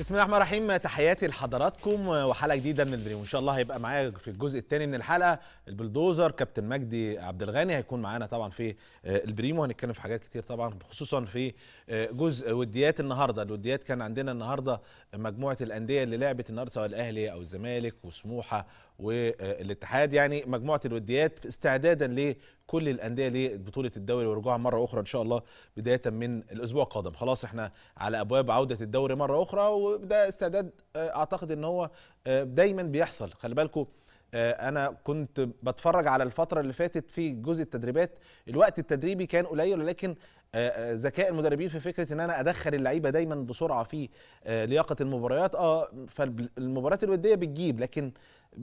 بسم الله الرحمن الرحيم تحياتي لحضراتكم وحلقه جديده من البريمو ان شاء الله هيبقى معايا في الجزء الثاني من الحلقه البلدوزر كابتن مجدي عبد الغني هيكون معانا طبعا في البريمو هنتكلم في حاجات كتير طبعا خصوصا في جزء وديات النهارده الوديات كان عندنا النهارده مجموعه الانديه اللي لعبت النهارده سواء الاهلي او الزمالك وسموحه والاتحاد يعني مجموعه الوديات استعدادا لكل الانديه لبطوله الدوري ورجوعها مره اخرى ان شاء الله بدايه من الاسبوع القادم خلاص احنا على ابواب عوده الدوري مره اخرى وده استعداد اعتقد ان هو دايما بيحصل خلي بالكم انا كنت بتفرج على الفتره اللي فاتت في جزء التدريبات الوقت التدريبي كان قليل ولكن ذكاء المدربين في فكره ان انا ادخل اللعيبه دايما بسرعه في لياقه المباريات اه فالمباريات الوديه بتجيب لكن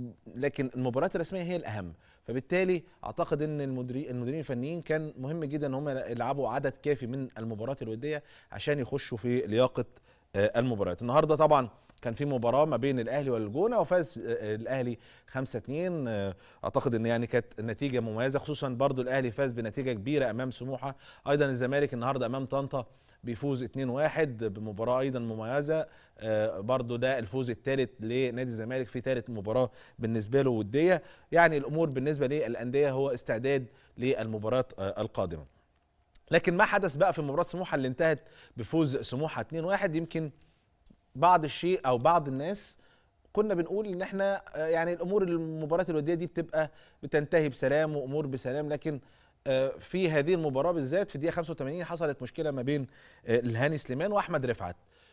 لكن المباريات الرسميه هي الاهم فبالتالي اعتقد ان المديرين المديرين الفنيين كان مهم جدا ان هم يلعبوا عدد كافي من المباريات الوديه عشان يخشوا في لياقه المباريات النهارده طبعا كان في مباراه ما بين الاهلي والجونه وفاز الاهلي 5 2 اعتقد ان يعني كانت النتيجه مميزه خصوصا برضو الاهلي فاز بنتيجه كبيره امام سموحه ايضا الزمالك النهارده امام طنطا بيفوز 2-1 بمباراه ايضا مميزه برضو ده الفوز الثالث لنادي الزمالك في ثالث مباراه بالنسبه له وديه يعني الامور بالنسبه للانديه هو استعداد للمباراه القادمه لكن ما حدث بقى في مباراه سموحه اللي انتهت بفوز سموحه 2-1 يمكن بعض الشيء او بعض الناس كنا بنقول ان احنا يعني الامور المباريات الوديه دي بتبقى بتنتهي بسلام وامور بسلام لكن في هذه المباراه بالذات في الدقيقه 85 حصلت مشكله ما بين الهاني سليمان واحمد رفعت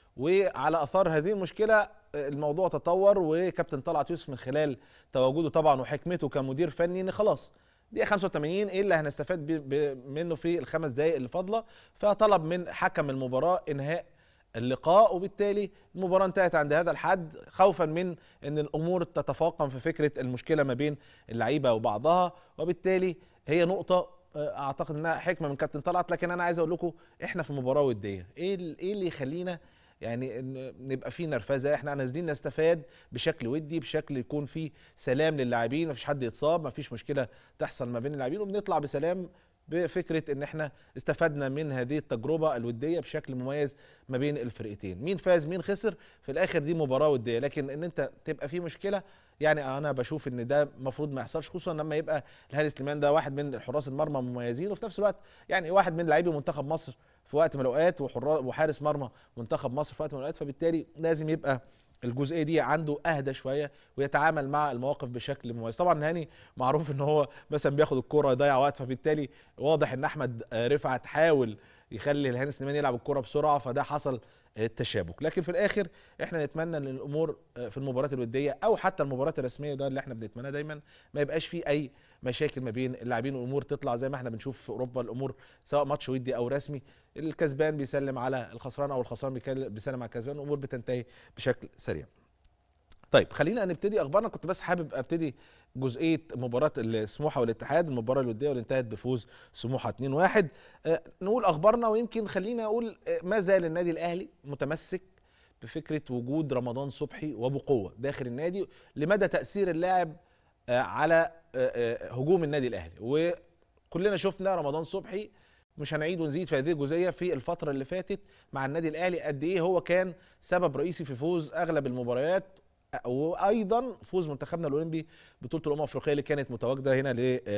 وعلى اثار هذه المشكله الموضوع تطور وكابتن طلعت يوسف من خلال تواجده طبعا وحكمته كمدير فني ان خلاص دقيقه 85 ايه اللي هنستفاد منه في الخمس دقائق اللي فاضله فطلب من حكم المباراه انهاء اللقاء وبالتالي المباراه انتهت عند هذا الحد خوفا من ان الامور تتفاقم في فكره المشكله ما بين اللعيبه وبعضها وبالتالي هي نقطه اعتقد انها حكمه من كابتن طلعت لكن انا عايز اقول لكم احنا في مباراه وديه ايه ايه اللي يخلينا يعني نبقى في نرفزه احنا نازلين نستفاد بشكل ودي بشكل يكون فيه سلام للاعبين مفيش حد يتصاب مفيش مشكله تحصل ما بين اللاعبين وبنطلع بسلام بفكره ان احنا استفدنا من هذه التجربه الوديه بشكل مميز ما بين الفرقتين مين فاز مين خسر في الاخر دي مباراه وديه لكن ان انت تبقى في مشكله يعني انا بشوف ان ده المفروض ما يحصلش خصوصا لما يبقى الهاني سليمان ده واحد من الحراس المرمى المميزين وفي نفس الوقت يعني واحد من لاعبي منتخب مصر في وقت من الاوقات وحارس مرمى منتخب مصر في وقت من الاوقات فبالتالي لازم يبقى الجزئيه دي عنده اهدى شويه ويتعامل مع المواقف بشكل مميز طبعا هاني معروف ان هو مثلا بياخد الكوره يضيع وقت فبالتالي واضح ان احمد رفعت حاول يخلي الهاني سليمان يلعب الكوره بسرعه فده حصل التشابك لكن في الاخر احنا نتمنى ان الامور في المباريات الوديه او حتى المباريات الرسميه ده اللي احنا بنتمناه دايما ما يبقاش فيه اي مشاكل ما بين اللاعبين والامور تطلع زي ما احنا بنشوف في اوروبا الامور سواء ماتش ودي او رسمي الكسبان بيسلم على الخسران او الخسران بيسلم على الكسبان الامور بتنتهي بشكل سريع طيب خلينا نبتدي اخبارنا كنت بس حابب ابتدي جزئيه مباراه السموحه والاتحاد المباراه الوديه واللي انتهت بفوز سموحه 2-1 أه نقول اخبارنا ويمكن خلينا اقول ما زال النادي الاهلي متمسك بفكره وجود رمضان صبحي وبقوه داخل النادي لمدى تاثير اللاعب أه على أه هجوم النادي الاهلي وكلنا شفنا رمضان صبحي مش هنعيد ونزيد في هذه الجزئيه في الفتره اللي فاتت مع النادي الاهلي قد ايه هو كان سبب رئيسي في فوز اغلب المباريات وايضا فوز منتخبنا الاولمبي بطوله الامم الافريقيه اللي كانت متواجده هنا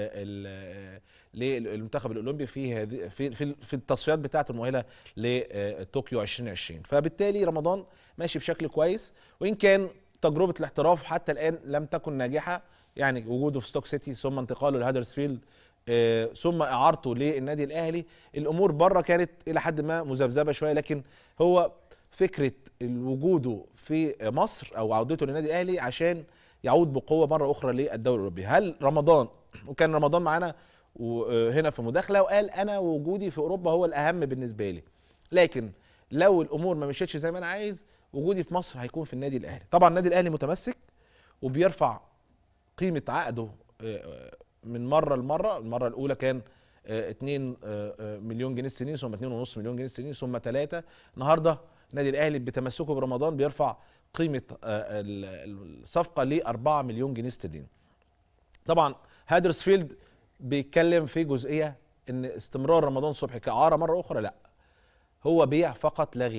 للمنتخب الاولمبي في هذه في في, في التصفيات بتاعه المؤهله لطوكيو 2020 فبالتالي رمضان ماشي بشكل كويس وان كان تجربه الاحتراف حتى الان لم تكن ناجحه يعني وجوده في ستوك سيتي ثم انتقاله لهادرسفيلد ثم اعارته للنادي الاهلي الامور بره كانت الى حد ما مذبذبه شويه لكن هو فكره وجوده في مصر او عودته للنادي الاهلي عشان يعود بقوه مره اخرى للدوري الاوروبي هل رمضان وكان رمضان معانا هنا في مداخله وقال انا وجودي في اوروبا هو الاهم بالنسبه لي لكن لو الامور ما مشيتش زي ما انا عايز وجودي في مصر هيكون في النادي الاهلي طبعا النادي الاهلي متمسك وبيرفع قيمه عقده من مره لمره المره الاولى كان 2 مليون جنيه السنين ثم 2.5 مليون جنيه السنين ثم 3 النهارده النادي الاهلي بتمسكه برمضان بيرفع قيمه الصفقه ل 4 مليون جنيه استرليني. طبعا هادرسفيلد بيتكلم في جزئيه ان استمرار رمضان صبحي كاعاره مره اخرى لا هو بيع فقط لا غير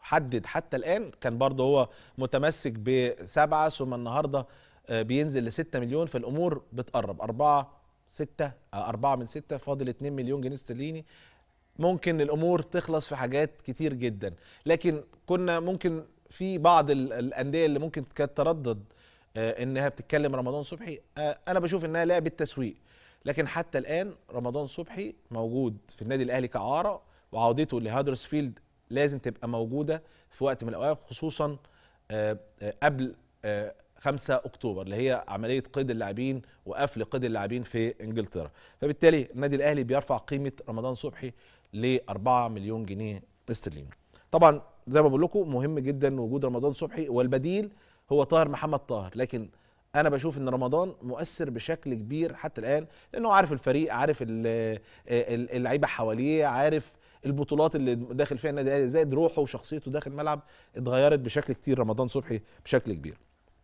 حدد حتى الان كان برضه هو متمسك بسبعه ثم النهارده آه، بينزل ل 6 مليون فالامور بتقرب أربعة ستة آه، أربعة من ستة فاضل 2 مليون جنيه استرليني ممكن الامور تخلص في حاجات كتير جدا لكن كنا ممكن في بعض ال- الانديه اللي ممكن كانت تردد آه، انها بتتكلم رمضان صبحي آه، انا بشوف انها لعبه تسويق لكن حتى الان رمضان صبحي موجود في النادي الاهلي كاعاره وعودته لهادرسفيلد لازم تبقى موجوده في وقت من الاوقات خصوصا آه، آه، قبل آه، 5 اكتوبر اللي هي عمليه قيد اللاعبين وقفل قيد اللاعبين في انجلترا فبالتالي النادي الاهلي بيرفع قيمه رمضان صبحي ل 4 مليون جنيه استرليني طبعا زي ما بقول لكم مهم جدا وجود رمضان صبحي والبديل هو طاهر محمد طاهر لكن انا بشوف ان رمضان مؤثر بشكل كبير حتى الان لانه عارف الفريق عارف ال- ال- اللعيبه حواليه عارف البطولات اللي داخل فيها النادي الاهلي زائد روحه وشخصيته داخل الملعب اتغيرت بشكل كتير رمضان صبحي بشكل كبير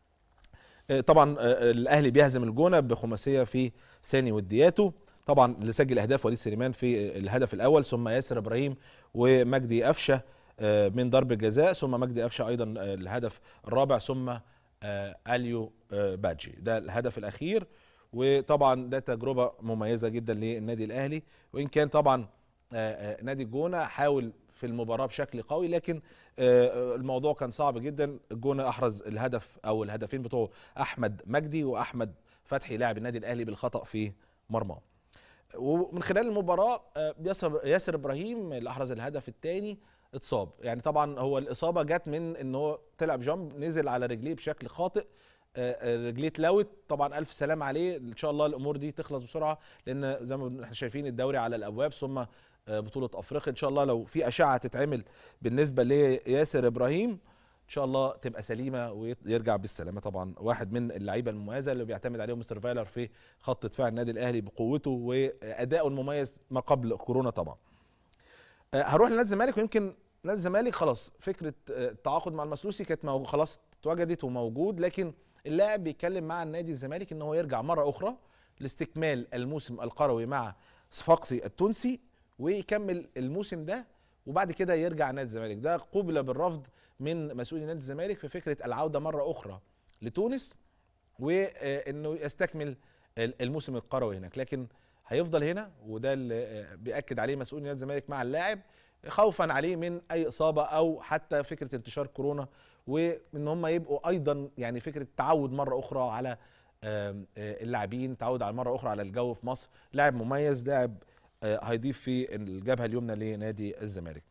آه، طبعا آه، الاهلي بيهزم الجونه بخماسيه في ثاني ودياته طبعا اللي سجل اهداف وليد سليمان في الهدف الاول ثم ياسر ابراهيم ومجدي قفشه آه، من ضرب الجزاء ثم مجدي قفشه ايضا آه، الهدف الرابع ثم آه، اليو آه، بادجي ده الهدف الاخير وطبعا ده تجربه مميزه جدا للنادي الاهلي وان كان طبعا آه، آه، نادي الجونه حاول في المباراه بشكل قوي لكن آه، الموضوع كان صعب جدا الجونه احرز الهدف او الهدفين بتوعه احمد مجدي واحمد فتحي لاعب النادي الاهلي بالخطا في مرماه ومن خلال المباراه آه، ياسر ياسر ابراهيم اللي احرز الهدف الثاني اتصاب يعني طبعا هو الاصابه جت من ان هو طلع بجامب نزل على رجليه بشكل خاطئ آه، آه، رجليه اتلوت طبعا الف سلام عليه ان شاء الله الامور دي تخلص بسرعه لان زي ما احنا شايفين الدوري على الابواب ثم آه، بطوله افريقيا ان شاء الله لو في اشعه تتعمل بالنسبه لياسر ابراهيم ان شاء الله تبقى سليمه ويرجع بالسلامه طبعا واحد من اللعيبه المميزه اللي بيعتمد عليهم مستر فايلر في خط دفاع النادي الاهلي بقوته وادائه المميز ما قبل كورونا طبعا آه، هروح لنادي الزمالك ويمكن نادي الزمالك خلاص فكره آه، التعاقد مع المسلوسي كانت موجود خلاص اتوجدت وموجود لكن اللاعب بيتكلم مع النادي الزمالك ان هو يرجع مره اخرى لاستكمال الموسم القروي مع صفاقسي التونسي ويكمل الموسم ده وبعد كده يرجع نادي الزمالك ده قوبل بالرفض من مسؤولي نادي الزمالك في فكره العوده مره اخرى لتونس وانه يستكمل الموسم القروي هناك لكن هيفضل هنا وده اللي بياكد عليه مسؤول نادي الزمالك مع اللاعب خوفا عليه من اي اصابه او حتى فكره انتشار كورونا وان هم يبقوا ايضا يعني فكره تعود مره اخرى على آم، آه، اللاعبين تعود على مره اخرى على الجو في مصر لاعب مميز لاعب آه، هيضيف في الجبهه اليمنى لنادي الزمالك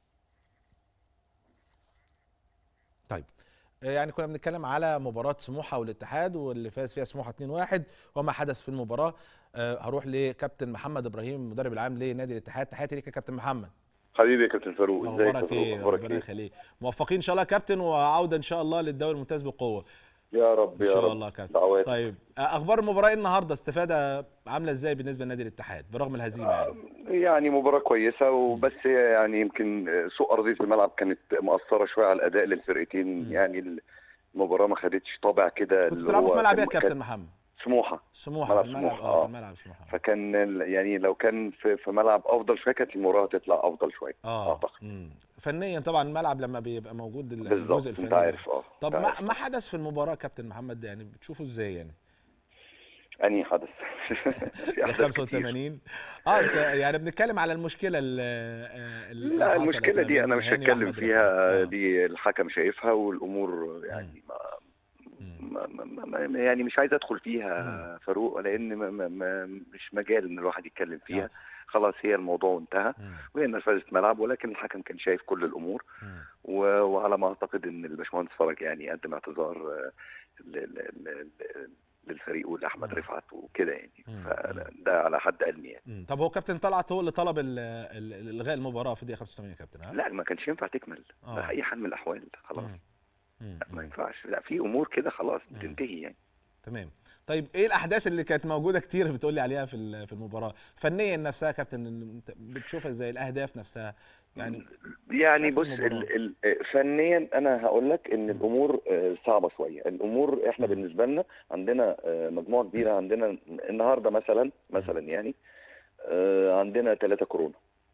طيب آه، يعني كنا بنتكلم على مباراة سموحة والاتحاد واللي فاز فيها سموحة 2-1 وما حدث في المباراة آه، هروح لكابتن محمد ابراهيم المدرب العام لنادي الاتحاد تحياتي ليك يا كابتن محمد حبيبي يا كابتن فاروق ازيك يا اخبارك فاروق ايه اخبارك ربنا ايه يخليك موفقين ان شاء الله يا كابتن وعودة ان شاء الله للدوري الممتاز بقوة يا رب ان يا شاء رب الله يا كابتن دعوات طيب آه، اخبار المباراة إيه النهارده استفادة عاملة ازاي بالنسبة لنادي الاتحاد برغم الهزيمة يعني يعني مباراة كويسة وبس هي يعني يمكن سوء أرضية الملعب كانت مأثرة شوية على الأداء للفرقتين مم. يعني المباراة ما خدتش طابع كده كنت اللي بتلعبوا هو في ملعب ايه يا كان- كابتن كان محمد سموحة سموحة في ملعب الملعب سموحة، اه في آه. الملعب سموحة فكان ال- يعني لو كان في في ملعب أفضل شوية كانت المباراة هتطلع أفضل شوية اه أعتقد مم. فنيا طبعا الملعب لما بيبقى موجود ال- بالظبط الجزء أنت الفني عارف اه طب أنت ما عارف. ما حدث في المباراة كابتن محمد يعني بتشوفه ازاي يعني؟ أنهي حدث في ال أحداث كتير 85 اه انت يعني بنتكلم على المشكلة ال- آه، اللي لا حصلت المشكلة ما دي بين أنا مش هاني هتكلم وأحمد فيها رفعت. آه. دي الحكم شايفها والأمور يعني ما مم. ما ما ما يعني مش عايز ادخل فيها فاروق لان ما ما ما مش مجال ان الواحد يتكلم فيها آه. خلاص هي الموضوع انتهى مم. وهي الناس فازت ملعب ولكن الحكم كان شايف كل الامور مم. و- وعلى ما اعتقد ان الباشمهندس فرج يعني قدم اعتذار آه، ل- ل- ل- ل- للفريق ولاحمد مم. رفعت وكده يعني مم. فده على حد علمي يعني مم. طب هو كابتن طلعت هو اللي طلب ال- ال- الغاء المباراة في الدقيقة 85 يا كابتن ها؟ لا ما كانش ينفع تكمل آه. بأي حال من الاحوال خلاص مم. مم. لا، ما ينفعش لا في امور كده خلاص مم. بتنتهي يعني تمام طيب ايه الاحداث اللي كانت موجوده كتير بتقول لي عليها في ال- في المباراه فنيا نفسها يا كابتن انت بتشوفها ازاي الاهداف نفسها يعني يعني شايف بص المباراة. ال ال فنيا انا هقول لك ان الامور آه، صعبه شويه الامور احنا مم. بالنسبه لنا عندنا آه، مجموعه كبيره عندنا النهارده مثلا مثلا يعني آه، عندنا ثلاثه كورونا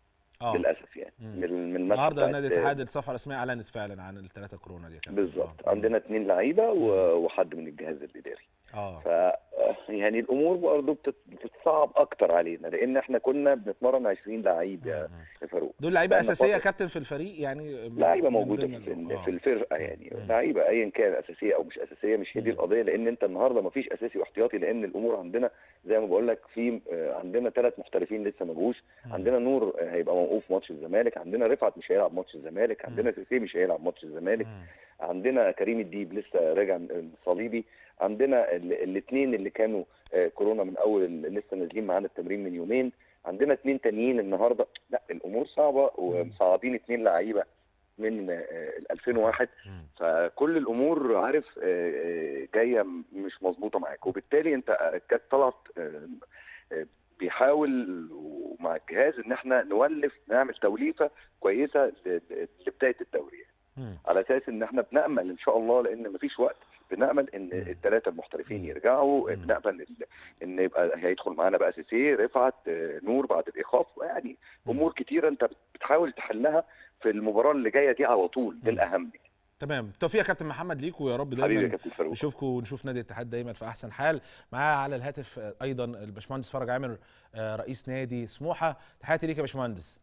اه للاسف يعني مم. من من المسحة النهارده بتاعت- نادي الاتحاد الصفحه الرسميه اعلنت فعلا عن الثلاثه كورونا دي يا كابتن. بالظبط آه. عندنا اثنين لعيبه و- وحد من الجهاز الاداري اه ف يعني الامور برضه بتت- بتتصعب اكتر علينا لان احنا كنا بنتمرن 20 لعيب يا مم. يا فاروق دول لعيبه بقالنا اساسيه يا فترة. كابتن في الفريق يعني من- لعيبه من موجوده ضمن في ال- ال- آه. في الفرقه يعني مم. لعيبه ايا كان اساسيه او مش اساسيه مش هي دي مم. القضيه لان انت النهارده ما فيش اساسي واحتياطي لان الامور عندنا زي ما بقول لك في آه، عندنا ثلاث محترفين لسه ما جوش مم. عندنا نور آه، هيبقى موقوف ماتش الزمالك عندنا رفعت مش هيلعب ماتش الزمالك عندنا سيسي مش هيلعب ماتش الزمالك مم. عندنا كريم الديب لسه راجع من صليبي عندنا الاثنين اللي كانوا آه، كورونا من اول ال- لسه نازلين معانا التمرين من يومين عندنا اثنين تانيين النهارده لا الامور صعبه ومصعدين اثنين لعيبه من آه، ال 2001 مم. فكل الامور عارف آه، آه، جايه م- مش مظبوطه معاك وبالتالي انت آه، كانت طلعت آه، آه، بيحاول ومع الجهاز ان احنا نولف نعمل توليفه كويسه ل- ل- لبدايه الدوري يعني. مم. على اساس ان احنا بنامل ان شاء الله لان مفيش وقت بنامل ان مم. الثلاثه المحترفين يرجعوا مم. بنامل ان- ان يبقى هيدخل معانا بقى سيسي رفعت آه، نور بعد الايقاف يعني مم. امور كتيره انت بتحاول تحلها في المباراه اللي جايه دي على طول ده مم. الاهم تمام توفيق يا كابتن محمد ليكوا ويا رب حبيبي يا دايما كابتن فاروق نشوفكم ونشوف نادي الاتحاد دايما في احسن حال معاه على الهاتف آه، ايضا الباشمهندس فرج عامر آه، رئيس نادي سموحه تحياتي ليك يا باشمهندس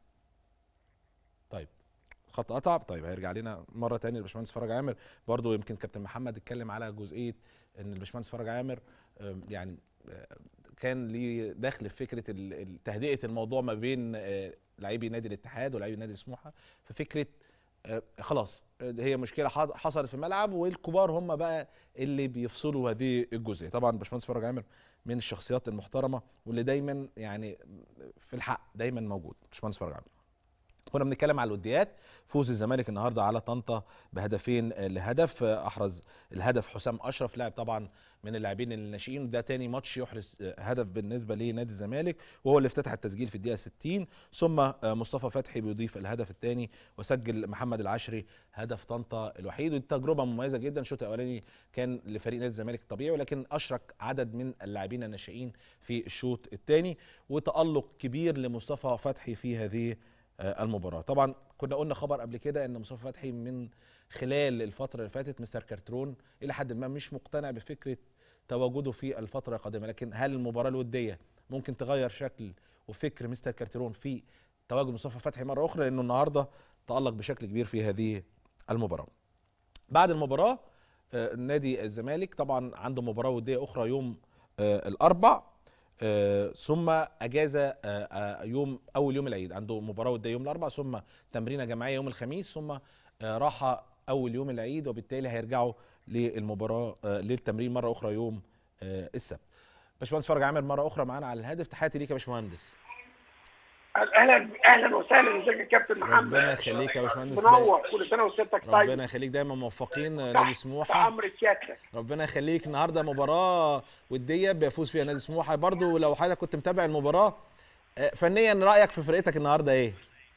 طيب خط قطع طيب هيرجع لنا مره تانية الباشمهندس فرج عامر برضو يمكن كابتن محمد اتكلم على جزئيه ان الباشمهندس فرج عامر آم، يعني آه، كان ليه دخل في فكره ال- ال- تهدئه الموضوع ما بين آه، لاعبي نادي الاتحاد ولاعبي نادي سموحه في فكره آه، خلاص آه، هي مشكله حض- حصلت في الملعب والكبار هم بقى اللي بيفصلوا هذه الجزئيه طبعا باشمهندس فرج عامر من الشخصيات المحترمه واللي دايما يعني في الحق دايما موجود باشمهندس فرج عامر كنا بنتكلم على الوديات فوز الزمالك النهارده على طنطا بهدفين آه، لهدف آه، احرز الهدف حسام اشرف لاعب طبعا من اللاعبين الناشئين وده تاني ماتش يحرز آه، هدف بالنسبه لنادي الزمالك وهو اللي افتتح التسجيل في الدقيقه 60 ثم آه، مصطفى فتحي بيضيف الهدف الثاني وسجل محمد العشري هدف طنطا الوحيد ودي تجربه مميزه جدا الشوط الاولاني كان لفريق نادي الزمالك الطبيعي ولكن اشرك عدد من اللاعبين الناشئين في الشوط الثاني وتالق كبير لمصطفى فتحي في هذه آه، المباراه طبعا كنا قلنا خبر قبل كده ان مصطفى فتحي من خلال الفتره اللي فاتت مستر كارترون الى حد ما مش مقتنع بفكره تواجده في الفتره القادمه لكن هل المباراه الوديه ممكن تغير شكل وفكر مستر كارترون في تواجد مصطفى فتحي مره اخرى لانه النهارده تالق بشكل كبير في هذه المباراه بعد المباراه آه، نادي الزمالك طبعا عنده مباراه وديه اخرى يوم آه، الاربع آه، ثم اجازه آه، آه، يوم اول يوم العيد عنده مباراه وديه يوم الاربع ثم تمرينه جماعيه يوم الخميس ثم آه، راحه اول يوم العيد وبالتالي هيرجعوا للمباراه آه، للتمرين مره اخرى يوم آه، السبت باشمهندس فرج عامر مره اخرى معانا على الهاتف تحياتي ليك يا باشمهندس اهلا اهلا وسهلا ازيك يا كابتن محمد ربنا يخليك يا باشمهندس منور كل سنه وسيادتك طيب ربنا يخليك دايما موفقين آه، تحت- نادي سموحه امر سيادتك ربنا يخليك النهارده مباراه وديه بيفوز فيها نادي سموحه برضو لو حضرتك كنت متابع المباراه آه، فنيا رايك في فرقتك النهارده ايه؟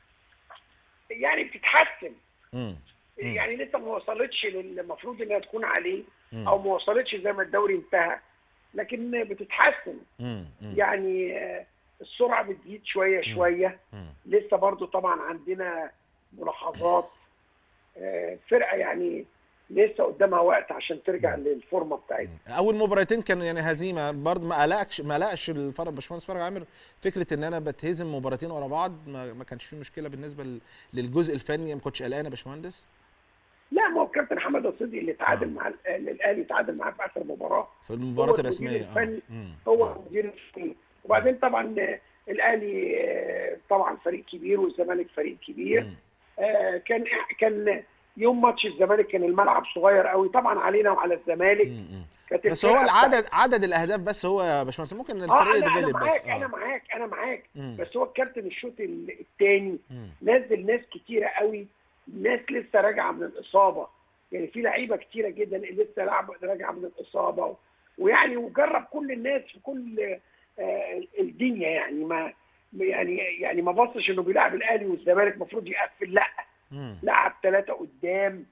يعني بتتحسن امم مم. يعني لسه ما وصلتش للمفروض انها تكون عليه مم. او ما وصلتش زي ما الدوري انتهى لكن بتتحسن امم يعني آه، السرعه بتزيد شويه شويه لسه برضو طبعا عندنا ملاحظات آه، فرقه يعني لسه قدامها وقت عشان ترجع للفورمه بتاعتها اول مباراتين كان يعني هزيمه برضه ما قلقش ما قلقش الفرق باشمهندس فرج عامر فكره ان انا بتهزم مباراتين ورا بعض ما, ما كانش في مشكله بالنسبه لل- للجزء الفني ما كنتش قلقان يا باشمهندس لا ما هو الكابتن حمد الصدقي اللي تعادل آه. مع ال- الاهلي تعادل معاه في اخر مباراه في المباراه هو المدير الرسميه الفني. مم. هو المدير الفني وبعدين طبعا آه، الاهلي آه، طبعا فريق كبير والزمالك فريق كبير مم. آه، كان كان يوم ماتش الزمالك كان الملعب صغير قوي طبعا علينا وعلى الزمالك مم. مم. كانت بس هو الفرقة العدد عدد الاهداف بس هو يا باشمهندس ممكن اه الفريق انا انا يتغلب معاك بس انا معاك انا معاك مم. بس هو الكابتن الشوط الثاني مم. نزل ناس كتيره قوي ناس لسه راجعه من الاصابه يعني في لعيبه كتيره جدا لسه لعب راجعه من الاصابه ويعني وجرب كل الناس في كل آه، الدنيا يعني ما يعني يعني ما بصش انه بيلعب الاهلي والزمالك المفروض يقفل لا مم. لعب ثلاثه قدام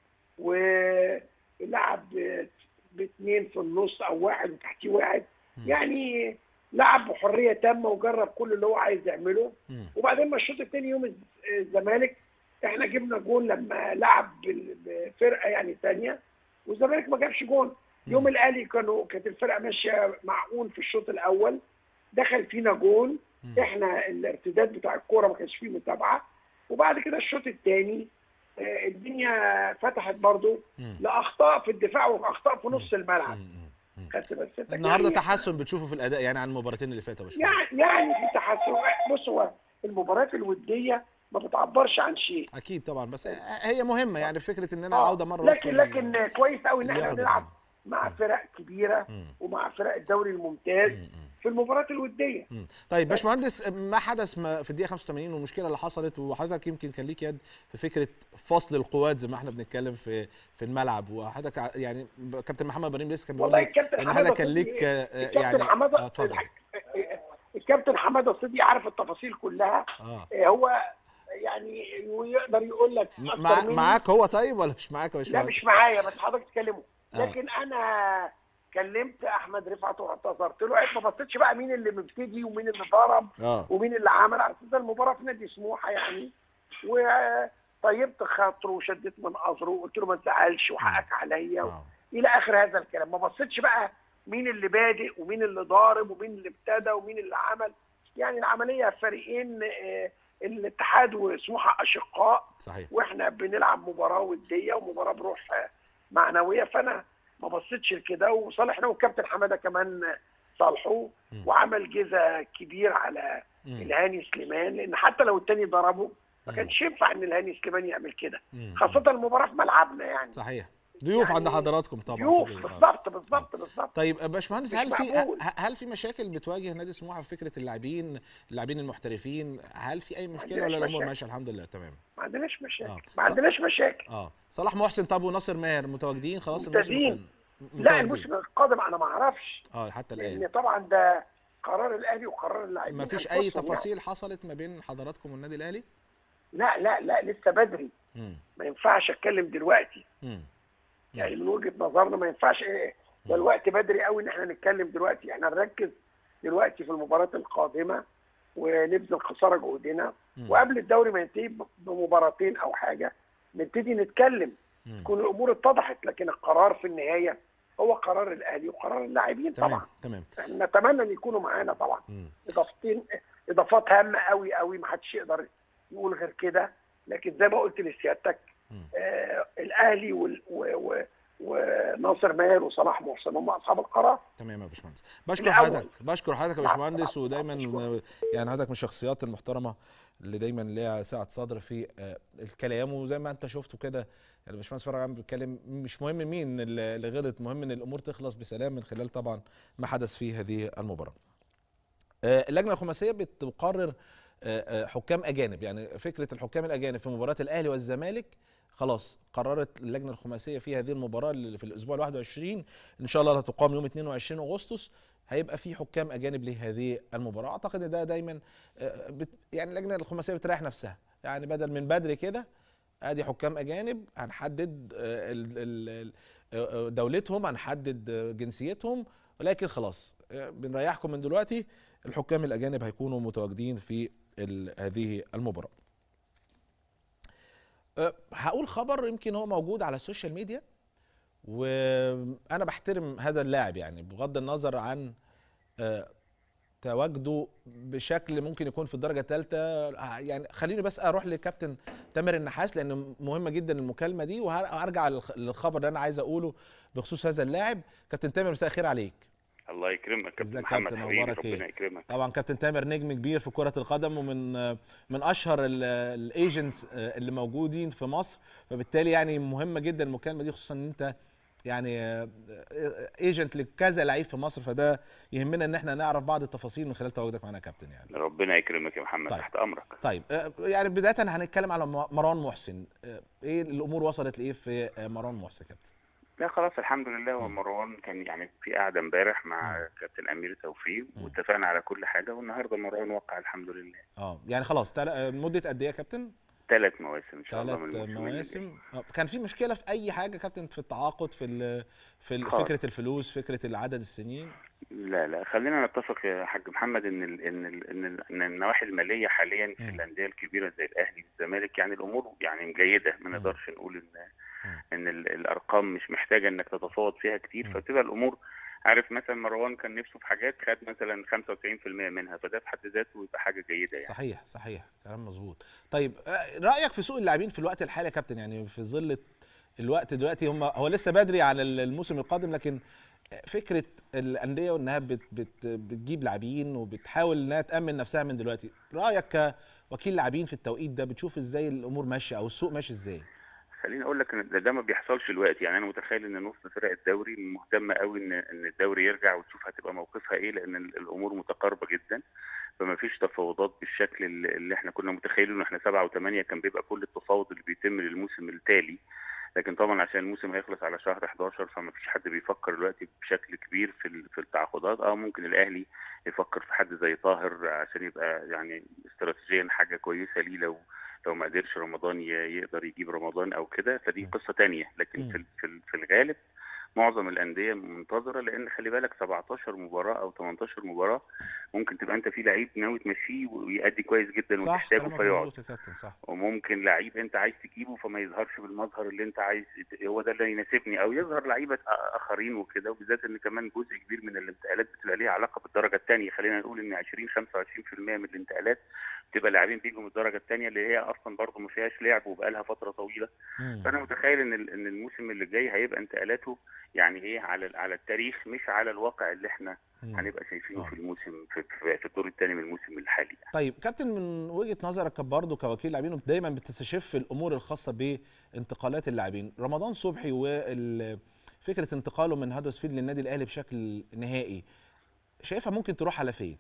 ولعب باثنين في النص او واحد وتحتيه واحد مم. يعني لعب بحريه تامه وجرب كل اللي هو عايز يعمله مم. وبعدين ما الشوط الثاني يوم الز- الزمالك احنا جبنا جول لما لعب بال- بفرقه يعني ثانيه والزمالك ما جابش جول يوم الاهلي كانوا كانت الفرقه ماشيه معقول في الشوط الاول دخل فينا جول مم. احنا الارتداد بتاع الكوره ما كانش فيه متابعه وبعد كده الشوط الثاني الدنيا فتحت برضو مم. لاخطاء في الدفاع واخطاء في نص الملعب مم. مم. خدت بس انت النهارده يعني- تحسن بتشوفه في الاداء يعني عن المباراتين اللي فاتوا يا باشمهندس يعني يعني في تحسن بص هو المباريات الوديه ما بتعبرش عن شيء اكيد طبعا بس هي مهمه يعني فكره ان انا آه، عوده مره لكن أخرى لكن كويس قوي ان احنا اللعب بنلعب طبعاً. مع فرق كبيره مم. ومع فرق الدوري الممتاز مم. مم. في المباريات الوديه مم. طيب باشمهندس ما حدث ما في الدقيقه 85 والمشكله اللي حصلت وحضرتك يمكن كان ليك يد في فكره فصل القوات زي ما احنا بنتكلم في في الملعب وحضرتك ع- يعني ب- كابتن محمد ابراهيم لسه كان بيقول والله لك الكابتن ان حماده حضرتك كان صدقي- ليك آه، آه، الكابتن يعني حماده اه اتفضل الكابتن حماده صدقي عارف التفاصيل كلها اه آه، هو يعني ويقدر يقول لك م- أكتر مع مني. معاك هو طيب ولا مش معاك يا لا باشمهندس؟ مش معايا بس حضرتك تكلمه آه. لكن انا كلمت احمد رفعت واعتذرت له عيب ما بصيتش بقى مين اللي مبتدي ومين اللي ضرب اه ومين اللي عمل على اساس المباراه في نادي سموحه يعني وطيبت خاطره وشديت من قصره وقلت له ما تزعلش وحقك عليا اه الى اخر هذا الكلام ما بصيتش بقى مين اللي بادئ ومين اللي ضارب ومين اللي ابتدى ومين اللي عمل يعني العمليه فريقين آه، الاتحاد وسموحه اشقاء صحيح واحنا بنلعب مباراه وديه ومباراه بروح آه، معنويه فانا ما بصيتش لكده وصالحنا والكابتن حماده كمان صالحه مم. وعمل جزء كبير على مم. الهاني سليمان لان حتى لو التاني ضربه ما مم. كانش ينفع ان الهاني سليمان يعمل كده مم. خاصه المباراه في ملعبنا يعني صحيح ضيوف يعني عند حضراتكم طبعا ضيوف في ال- آه. بالظبط بالظبط بالظبط طيب يا باشمهندس مش هل في مقبول. ه- هل في مشاكل بتواجه نادي سموحه في فكره اللاعبين اللاعبين المحترفين هل في اي مشكله عندناش ولا الامور مشاكل. ماشيه الحمد لله تمام ما عندناش مشاكل آه. ما عندناش مشاكل اه صلاح محسن طب وناصر ماهر متواجدين خلاص الموسم ممتازين. القادم؟ لا متواجدين. الموسم القادم انا ما اعرفش اه حتى الان لان طبعا ده قرار الاهلي وقرار اللاعبين ما فيش أنفسهم اي يعني. تفاصيل حصلت ما بين حضراتكم والنادي الاهلي لا لا لا لسه بدري امم ما ينفعش اتكلم دلوقتي امم يعني من وجهه نظرنا ما ينفعش ايه ده الوقت بدري قوي ان احنا نتكلم دلوقتي احنا نركز دلوقتي في المباراه القادمه ونبذل قصارى جهدنا مم. وقبل الدوري ما ينتهي ب- بمباراتين او حاجه نبتدي نتكلم مم. تكون الامور اتضحت لكن القرار في النهايه هو قرار الاهلي وقرار اللاعبين تمام طبعا تمام احنا نتمنى ان يكونوا معانا طبعا مم. اضافتين اضافات هامه قوي قوي ما حدش يقدر يقول غير كده لكن زي ما قلت لسيادتك مم. آه الاهلي وال- و- و- وناصر ماهر وصلاح محسن هم اصحاب القرار تمام يا باشمهندس بشكر الأول. حضرتك بشكر حضرتك يا العفو، باشمهندس العفو، ودايما العفو. يعني حضرتك من الشخصيات المحترمه اللي دايما ليها سعه صدر في آه، الكلام وزي ما انت شفته كده يعني باشمهندس فرج عم بيتكلم مش مهم مين اللي اللي غلط مهم ان الامور تخلص بسلام من خلال طبعا ما حدث في هذه المباراه. آه، اللجنه الخماسيه بتقرر آه، آه، حكام اجانب يعني فكره الحكام الاجانب في مباراه الاهلي والزمالك خلاص قررت اللجنه الخماسيه في هذه المباراه اللي في الاسبوع ال 21 ان شاء الله هتقام يوم 22 اغسطس هيبقى في حكام اجانب لهذه المباراه اعتقد ان ده دايما آه، بت يعني اللجنه الخماسيه بتريح نفسها يعني بدل من بدري كده ادي حكام اجانب هنحدد آه، ال- ال- ال- آه، آه، دولتهم هنحدد آه، جنسيتهم ولكن خلاص آه، بنريحكم من دلوقتي الحكام الاجانب هيكونوا متواجدين في ال- هذه المباراه أه، هقول خبر يمكن هو موجود على السوشيال ميديا وانا بحترم هذا اللاعب يعني بغض النظر عن أه، تواجده بشكل ممكن يكون في الدرجه الثالثه يعني خليني بس اروح لكابتن تامر النحاس لان مهمه جدا المكالمه دي وهرجع للخ- للخبر اللي انا عايز اقوله بخصوص هذا اللاعب كابتن تامر مساء الخير عليك الله يكرمك كابتن ازيك محمد كابتن؟ حبيبي أخبارك إيه؟ ربنا يكرمك طبعا كابتن تامر نجم كبير في كرة القدم ومن من اشهر الايجنتس اللي موجودين في مصر فبالتالي يعني مهمة جدا المكالمة دي خصوصا ان انت يعني ايجنت لكذا لعيب في مصر فده يهمنا ان احنا نعرف بعض التفاصيل من خلال تواجدك معانا يا كابتن يعني ربنا يكرمك يا محمد طيب. تحت امرك طيب آه، يعني بداية هنتكلم على م- مروان محسن آه، ايه الامور وصلت لايه في آه، مروان محسن يا كابتن لا خلاص الحمد لله مم. ومروان كان يعني في قعده امبارح مع مم. كابتن امير توفيق مم. واتفقنا على كل حاجه والنهارده مروان وقع الحمد لله اه يعني خلاص تل- آه، مدة قد ايه يا كابتن ثلاث مواسم ان شاء الله ثلاث من الموسم اللي جاي. مواسم آه، كان في مشكله في اي حاجه كابتن في التعاقد في ال- في ال- خالص. فكره الفلوس فكره عدد السنين لا لا خلينا نتفق يا حاج محمد ان ال ان ال ان, ال إن النواحي الماليه حاليا في مم. الانديه الكبيره زي الاهلي والزمالك يعني الامور يعني جيده ما مم. نقدرش نقول ان مم. ان ال- الارقام مش محتاجه انك تتفاوض فيها كتير مم. فتبقى الامور عارف مثلا مروان كان نفسه في حاجات خد مثلا 95% منها فده في حد ذاته يبقى حاجه جيده يعني صحيح صحيح كلام مظبوط طيب آه، رايك في سوق اللاعبين في الوقت الحالي يا كابتن يعني في ظل الوقت دلوقتي هم هو لسه بدري على ال- الموسم القادم لكن فكره الانديه وانها بت بت بتجيب لاعبين وبتحاول انها تامن نفسها من دلوقتي رايك كوكيل لاعبين في التوقيت ده بتشوف ازاي الامور ماشيه او السوق ماشي ازاي خليني اقول لك ان ده, ده ما بيحصلش دلوقتي يعني انا متخيل ان نص فرق الدوري مهتمه قوي ان ان الدوري يرجع وتشوف هتبقى موقفها ايه لان ال- الامور متقاربه جدا فما فيش تفاوضات بالشكل اللي اللي احنا كنا متخيلين احنا سبعة وثمانية كان بيبقى كل التفاوض اللي بيتم للموسم التالي لكن طبعا عشان الموسم هيخلص على شهر 11 فما فيش حد بيفكر دلوقتي بشكل كبير في ال- في التعاقدات اه ممكن الاهلي يفكر في حد زي طاهر عشان يبقى يعني استراتيجيا حاجه كويسه ليه لو لو ما قدرش رمضان ي- يقدر يجيب رمضان او كده فدي م. قصه تانية لكن م. في ال- في ال- في الغالب معظم الانديه منتظره لان خلي بالك 17 مباراه او 18 مباراه ممكن تبقى انت في لعيب ناوي تمشيه ويأدي كويس جدا صح وتحتاجه كلامك فيقعد مظبوط يا كابتن صح وممكن لعيب انت عايز تجيبه فما يظهرش بالمظهر اللي انت عايز هو ده اللي يناسبني او يظهر لعيبه اخرين وكده وبالذات ان كمان جزء كبير من الانتقالات بتبقى ليها علاقه بالدرجه الثانيه خلينا نقول ان 20 25% من الانتقالات بتبقى لاعبين بيجوا من الدرجه الثانيه اللي هي اصلا برضه ما فيهاش لعب وبقى لها فتره طويله مم. فانا متخيل ان ال- ان الموسم اللي جاي هيبقى انتقالاته يعني ايه على على التاريخ مش على الواقع اللي احنا مم. هنبقى شايفينه آه. في الموسم في, في, في الدور الثاني من الموسم الحالي طيب كابتن من وجهه نظرك برضه كوكيل لاعبين دايما بتستشف الامور الخاصه بانتقالات اللاعبين رمضان صبحي وفكره انتقاله من هدرسفيلد للنادي الاهلي بشكل نهائي شايفها ممكن تروح على فين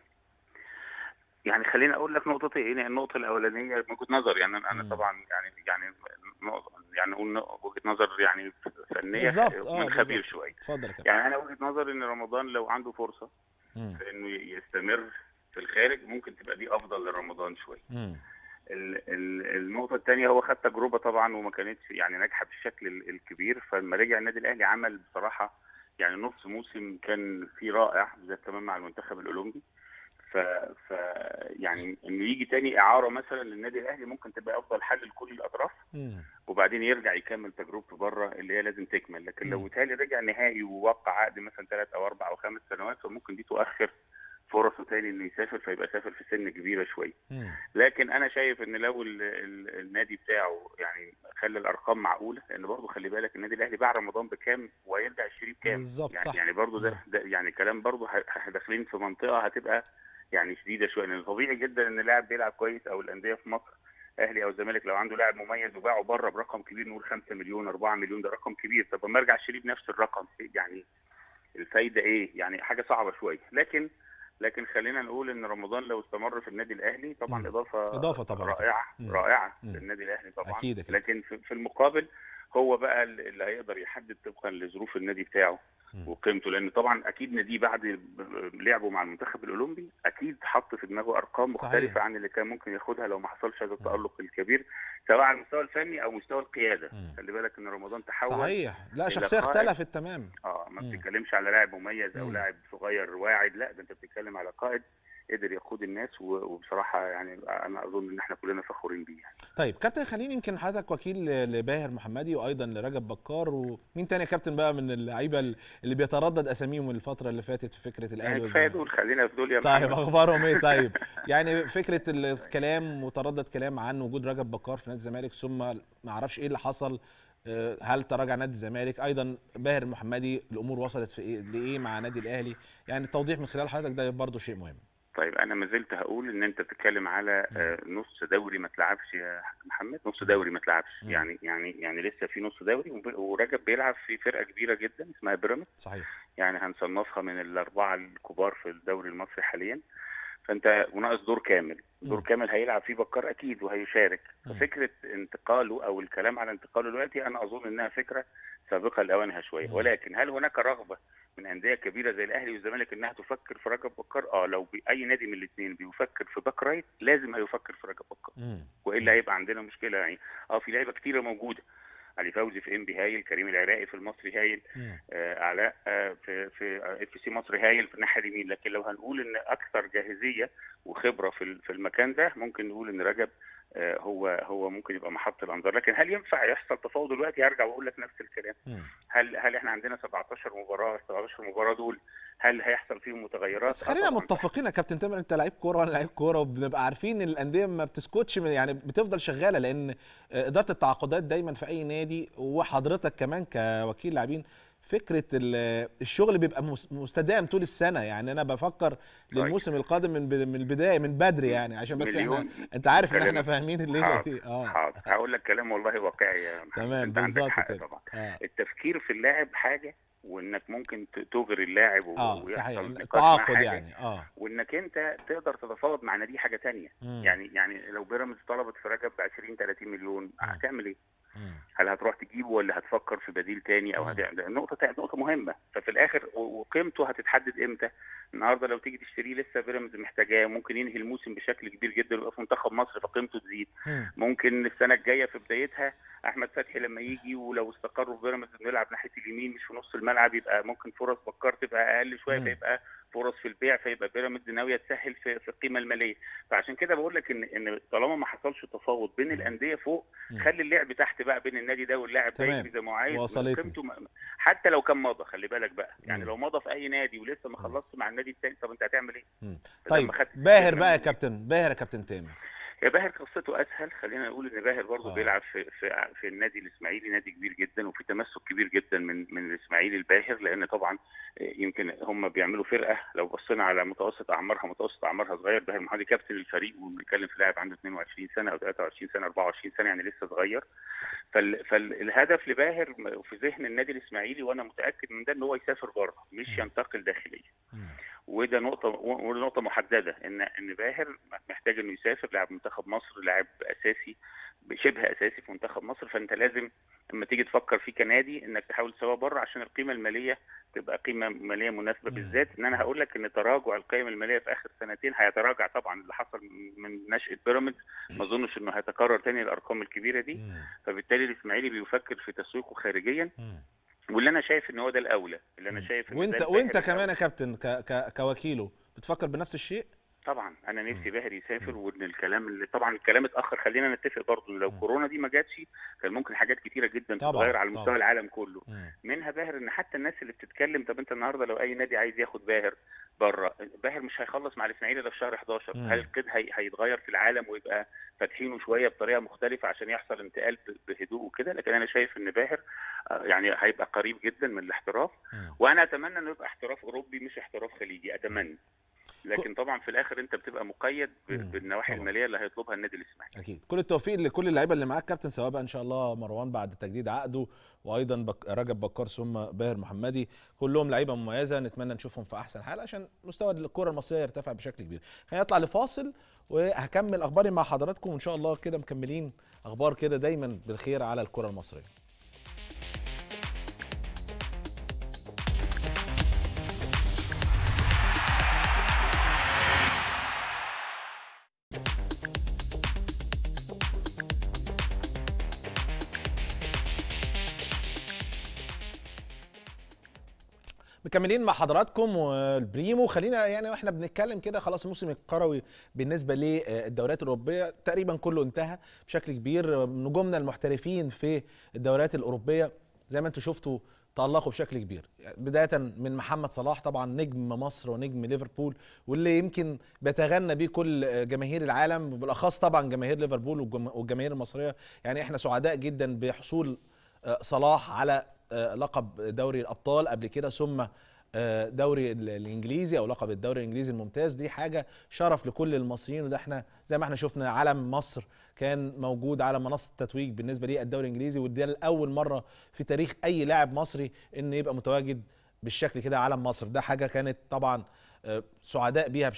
يعني خليني اقول لك نقطتين يعني النقطه الاولانيه من وجهه نظر يعني انا مم. طبعا يعني يعني نقطة يعني اقول وجهه نظر يعني فنيه بالظبط، آه، من خبير بالظبط. شويه اتفضل يا كابتن يعني انا وجهه نظري ان رمضان لو عنده فرصه مم. في انه يستمر في الخارج ممكن تبقى دي افضل لرمضان شويه مم. ال- ال- النقطة الثانية هو خد تجربة طبعا وما كانتش يعني ناجحة بالشكل ال- الكبير فلما رجع النادي الأهلي عمل بصراحة يعني نص موسم كان فيه رائع بالذات كمان مع المنتخب الأولمبي ف, ف يعني انه يجي تاني اعاره مثلا للنادي الاهلي ممكن تبقى افضل حل لكل الاطراف مم. وبعدين يرجع يكمل تجربته بره اللي هي لازم تكمل لكن مم. لو تالي رجع نهائي ووقع عقد مثلا ثلاث او اربع او خمس سنوات فممكن دي تؤخر فرصه تاني انه يسافر فيبقى سافر في سن كبيره شويه مم. لكن انا شايف ان لو ال ال النادي بتاعه يعني خلى الارقام معقوله لان برضه خلي بالك النادي الاهلي باع رمضان بكام وهيرجع يشتريه بكام بالظبط يعني صح يعني برضه ده, مم. ده يعني كلام برضه ه- ه- داخلين في منطقه هتبقى يعني شديده شويه لان طبيعي جدا ان لاعب بيلعب كويس او الانديه في مصر اهلي او الزمالك لو عنده لاعب مميز وباعه بره برقم كبير نقول 5 مليون 4 مليون ده رقم كبير طب اما ارجع اشتريه بنفس الرقم يعني الفايده ايه؟ يعني حاجه صعبه شويه لكن لكن خلينا نقول ان رمضان لو استمر في النادي الاهلي مم. طبعا اضافه إضافة طبعاً. رائعه مم. رائعه مم. للنادي الاهلي طبعا أكيد يا كابتن. لكن في في المقابل هو بقى اللي هيقدر يحدد طبقا لظروف النادي بتاعه مم. وقيمته لان طبعا اكيد نادي بعد لعبه مع المنتخب الاولمبي اكيد حط في دماغه ارقام صحيح. مختلفه عن اللي كان ممكن ياخدها لو ما حصلش هذا التالق الكبير سواء على المستوى الفني او مستوى القياده مم. خلي بالك ان رمضان تحول صحيح لا إلى شخصيه قائد. اختلفت تمام اه ما مم. بتتكلمش على لاعب مميز او مم. لاعب صغير واعد لا ده انت بتتكلم على قائد قدر يقود الناس و- وبصراحه يعني انا اظن ان احنا كلنا فخورين بيه يعني. طيب كابتن خليني يمكن حضرتك وكيل لباهر محمدي وايضا لرجب بكار ومين تاني يا كابتن بقى من اللعيبه اللي بيتردد اساميهم الفتره اللي فاتت في فكره الاهلي يعني كفايه والزمالك دول خلينا في دول يا طيب محمد. اخبارهم ايه طيب يعني فكره الكلام وتردد كلام عن وجود رجب بكار في نادي الزمالك ثم ما اعرفش ايه اللي حصل آه، هل تراجع نادي الزمالك ايضا باهر المحمدي الامور وصلت في إيه لايه مع نادي الاهلي يعني التوضيح من خلال حضرتك ده برضه شيء مهم طيب انا ما زلت هقول ان انت بتتكلم على مم. آه، نص دوري ما تلعبش يا حاج محمد نص دوري ما تلعبش مم. يعني يعني يعني لسه في نص دوري وب- ورجب بيلعب في فرقه كبيره جدا اسمها بيراميدز صحيح يعني هنصنفها من الاربعه الكبار في الدوري المصري حاليا فانت وناقص دور كامل دور مم. كامل هيلعب فيه بكار اكيد وهيشارك مم. ففكره انتقاله او الكلام على انتقاله دلوقتي انا اظن انها فكره سابقه لاوانها شويه مم. ولكن هل هناك رغبه من انديه كبيره زي الاهلي والزمالك انها تفكر في رجب بكار اه لو بي اي نادي من الاثنين بيفكر في باك رايت لازم هيفكر في رجب بكار مم. والا هيبقى عندنا مشكله يعني اه في لعيبه كتيره موجوده علي فوزي في انبي هايل كريم العراقي في المصري هايل مم. آه، علاء آه، في في اف سي مصر هايل في الناحيه اليمين لكن لو هنقول ان اكثر جاهزيه وخبره في ال- في المكان ده ممكن نقول ان رجب آه، هو هو ممكن يبقى محط الانظار لكن هل ينفع يحصل تفاوض دلوقتي هرجع واقول لك نفس الكلام مم. هل هل احنا عندنا 17 مباراه 17 مباراه دول هل هيحصل فيهم متغيرات بس آه خلينا طبعاً. متفقين يا كابتن تامر انت لعيب كوره وانا لعيب كوره وبنبقى عارفين ان الانديه ما بتسكتش من يعني بتفضل شغاله لان آه، اداره التعاقدات دايما في اي نادي وحضرتك كمان كوكيل لاعبين فكره ال- الشغل بيبقى مس- مستدام طول السنه يعني انا بفكر للموسم القادم من ب- من البدايه من بدري يعني عشان بس احنا مليون انت عارف ان كلام. احنا فاهمين الليله حاضر، دي اه حاضر هقول لك كلام والله واقعي يا محمد تمام انت عندك بالظبط حق كده طبعا اه التفكير في اللاعب حاجه وانك ممكن ت- تغري اللاعب و- اه صحيح ويحصل نقاش مع التعاقد حاجة. يعني اه وانك انت تقدر تتفاوض مع نادي حاجه تانية مم. يعني يعني لو بيراميدز طلبت في رجب ب 20 30 مليون هتعمل ايه؟ مم. هل هتروح تجيبه ولا هتفكر في بديل تاني او مم. هتعمل النقطه تا- نقطه مهمه ففي الاخر و- وقيمته هتتحدد امتى؟ النهارده لو تيجي تشتريه لسه بيراميدز محتاجاه ممكن ينهي الموسم بشكل كبير جدا ويبقى في منتخب مصر فقيمته تزيد مم. ممكن السنه الجايه في بدايتها احمد فتحي لما يجي ولو استقروا في بيراميدز انه يلعب ناحيه اليمين مش في نص الملعب يبقى ممكن فرص بكار تبقى اقل شويه مم. فيبقى فرص في البيع فيبقى بيراميدز ناويه تسهل في, في القيمه الماليه فعشان كده بقول لك ان ان طالما ما حصلش تفاوض بين مم. الانديه فوق مم. خلي اللعب تحت بقى بين النادي ده واللاعب ده تمام. يجري زي ما هو عايز وصلتني. قيمته م- حتى لو كان مضى خلي بالك بقى يعني مم. لو مضى في اي نادي ولسه ما مم. خلصش مع النادي الثاني طب انت هتعمل ايه؟ مم. فده طيب ما خدتش باهر بالك بقى يا من- كابتن باهر يا كابتن تامر يا باهر قصته اسهل خلينا نقول ان باهر برضه آه. آه. بيلعب في في في النادي الاسماعيلي نادي كبير جدا وفي تمسك كبير جدا من من الاسماعيلي الباهر لان طبعا آه، يمكن هم بيعملوا فرقه لو بصينا على متوسط اعمارها متوسط اعمارها صغير باهر محمدي كابتن الفريق وبنتكلم في لاعب عنده 22 سنه او 23 سنه 24 سنه يعني لسه صغير فال فالهدف لباهر م- في ذهن النادي الاسماعيلي وانا متاكد من ده ان هو يسافر بره مش مم. ينتقل داخليا مم. وده نقطة وده نقطة محددة إن إن باهر محتاج إنه يسافر لاعب منتخب مصر لاعب أساسي شبه أساسي في منتخب مصر فأنت لازم لما تيجي تفكر فيه كنادي إنك تحاول تسويه بره عشان القيمة المالية تبقى قيمة مالية مناسبة مم. بالذات إن أنا هقول لك إن تراجع القيم المالية في آخر سنتين هيتراجع طبعا اللي حصل من نشأة بيراميدز ما أظنش إنه هيتكرر تاني الأرقام الكبيرة دي مم. فبالتالي الإسماعيلي بيفكر في تسويقه خارجيا مم. واللي أنا شايف إن هو ده الأولى اللي أنا شايف إن وانت ده وانت الباهر كمان يا كابتن ك... ك... كوكيله بتفكر بنفس الشيء طبعا انا نفسي مم. باهر يسافر وان الكلام اللي طبعا الكلام اتاخر خلينا نتفق برضه إن لو مم. كورونا دي ما جاتش كان ممكن حاجات كتيره جدا طبعاً، تتغير على مستوى طبعاً. العالم كله مم. منها باهر ان حتى الناس اللي بتتكلم طب انت النهارده لو اي نادي عايز ياخد باهر بره باهر مش هيخلص مع الاسماعيلي الا في شهر 11 مم. هل كده هي... هيتغير في العالم ويبقى فاتحينه شويه بطريقه مختلفه عشان يحصل انتقال ب- بهدوء وكده لكن انا شايف ان باهر آه، يعني هيبقى قريب جدا من الاحتراف مم. وانا اتمنى انه يبقى احتراف اوروبي مش احتراف خليجي اتمنى لكن طبعا في الاخر انت بتبقى مقيد ب- مم. بالنواحي طبعاً. الماليه اللي هيطلبها النادي الاسماعيلي اكيد كل التوفيق لكل اللعيبه اللي معاك كابتن سواء بقى ان شاء الله مروان بعد تجديد عقده وايضا بك... رجب بكار ثم باهر محمدي كلهم لعيبه مميزه نتمنى نشوفهم في احسن حال عشان مستوى الكره المصريه يرتفع بشكل كبير خلينا نطلع لفاصل وهكمل اخباري مع حضراتكم وان شاء الله كده مكملين اخبار كده دايما بالخير على الكره المصريه مكملين مع حضراتكم والبريمو خلينا يعني واحنا بنتكلم كده خلاص الموسم الكروي بالنسبه للدوريات الاوروبيه تقريبا كله انتهى بشكل كبير نجومنا المحترفين في الدوريات الاوروبيه زي ما انتم شفتوا تألقوا بشكل كبير بداية من محمد صلاح طبعا نجم مصر ونجم ليفربول واللي يمكن بيتغنى بيه كل جماهير العالم وبالأخص طبعا جماهير ليفربول والجم- والجماهير المصرية يعني احنا سعداء جدا بحصول آه، صلاح على آه، لقب دوري الأبطال قبل كده ثم آه، دوري ال- الانجليزي او لقب الدوري الانجليزي الممتاز دي حاجه شرف لكل المصريين وده احنا زي ما احنا شفنا علم مصر كان موجود على منصه التتويج بالنسبه للدوري الانجليزي وده لاول مره في تاريخ اي لاعب مصري ان يبقى متواجد بالشكل كده علم مصر ده حاجه كانت طبعا آه، سعداء بيها بشكل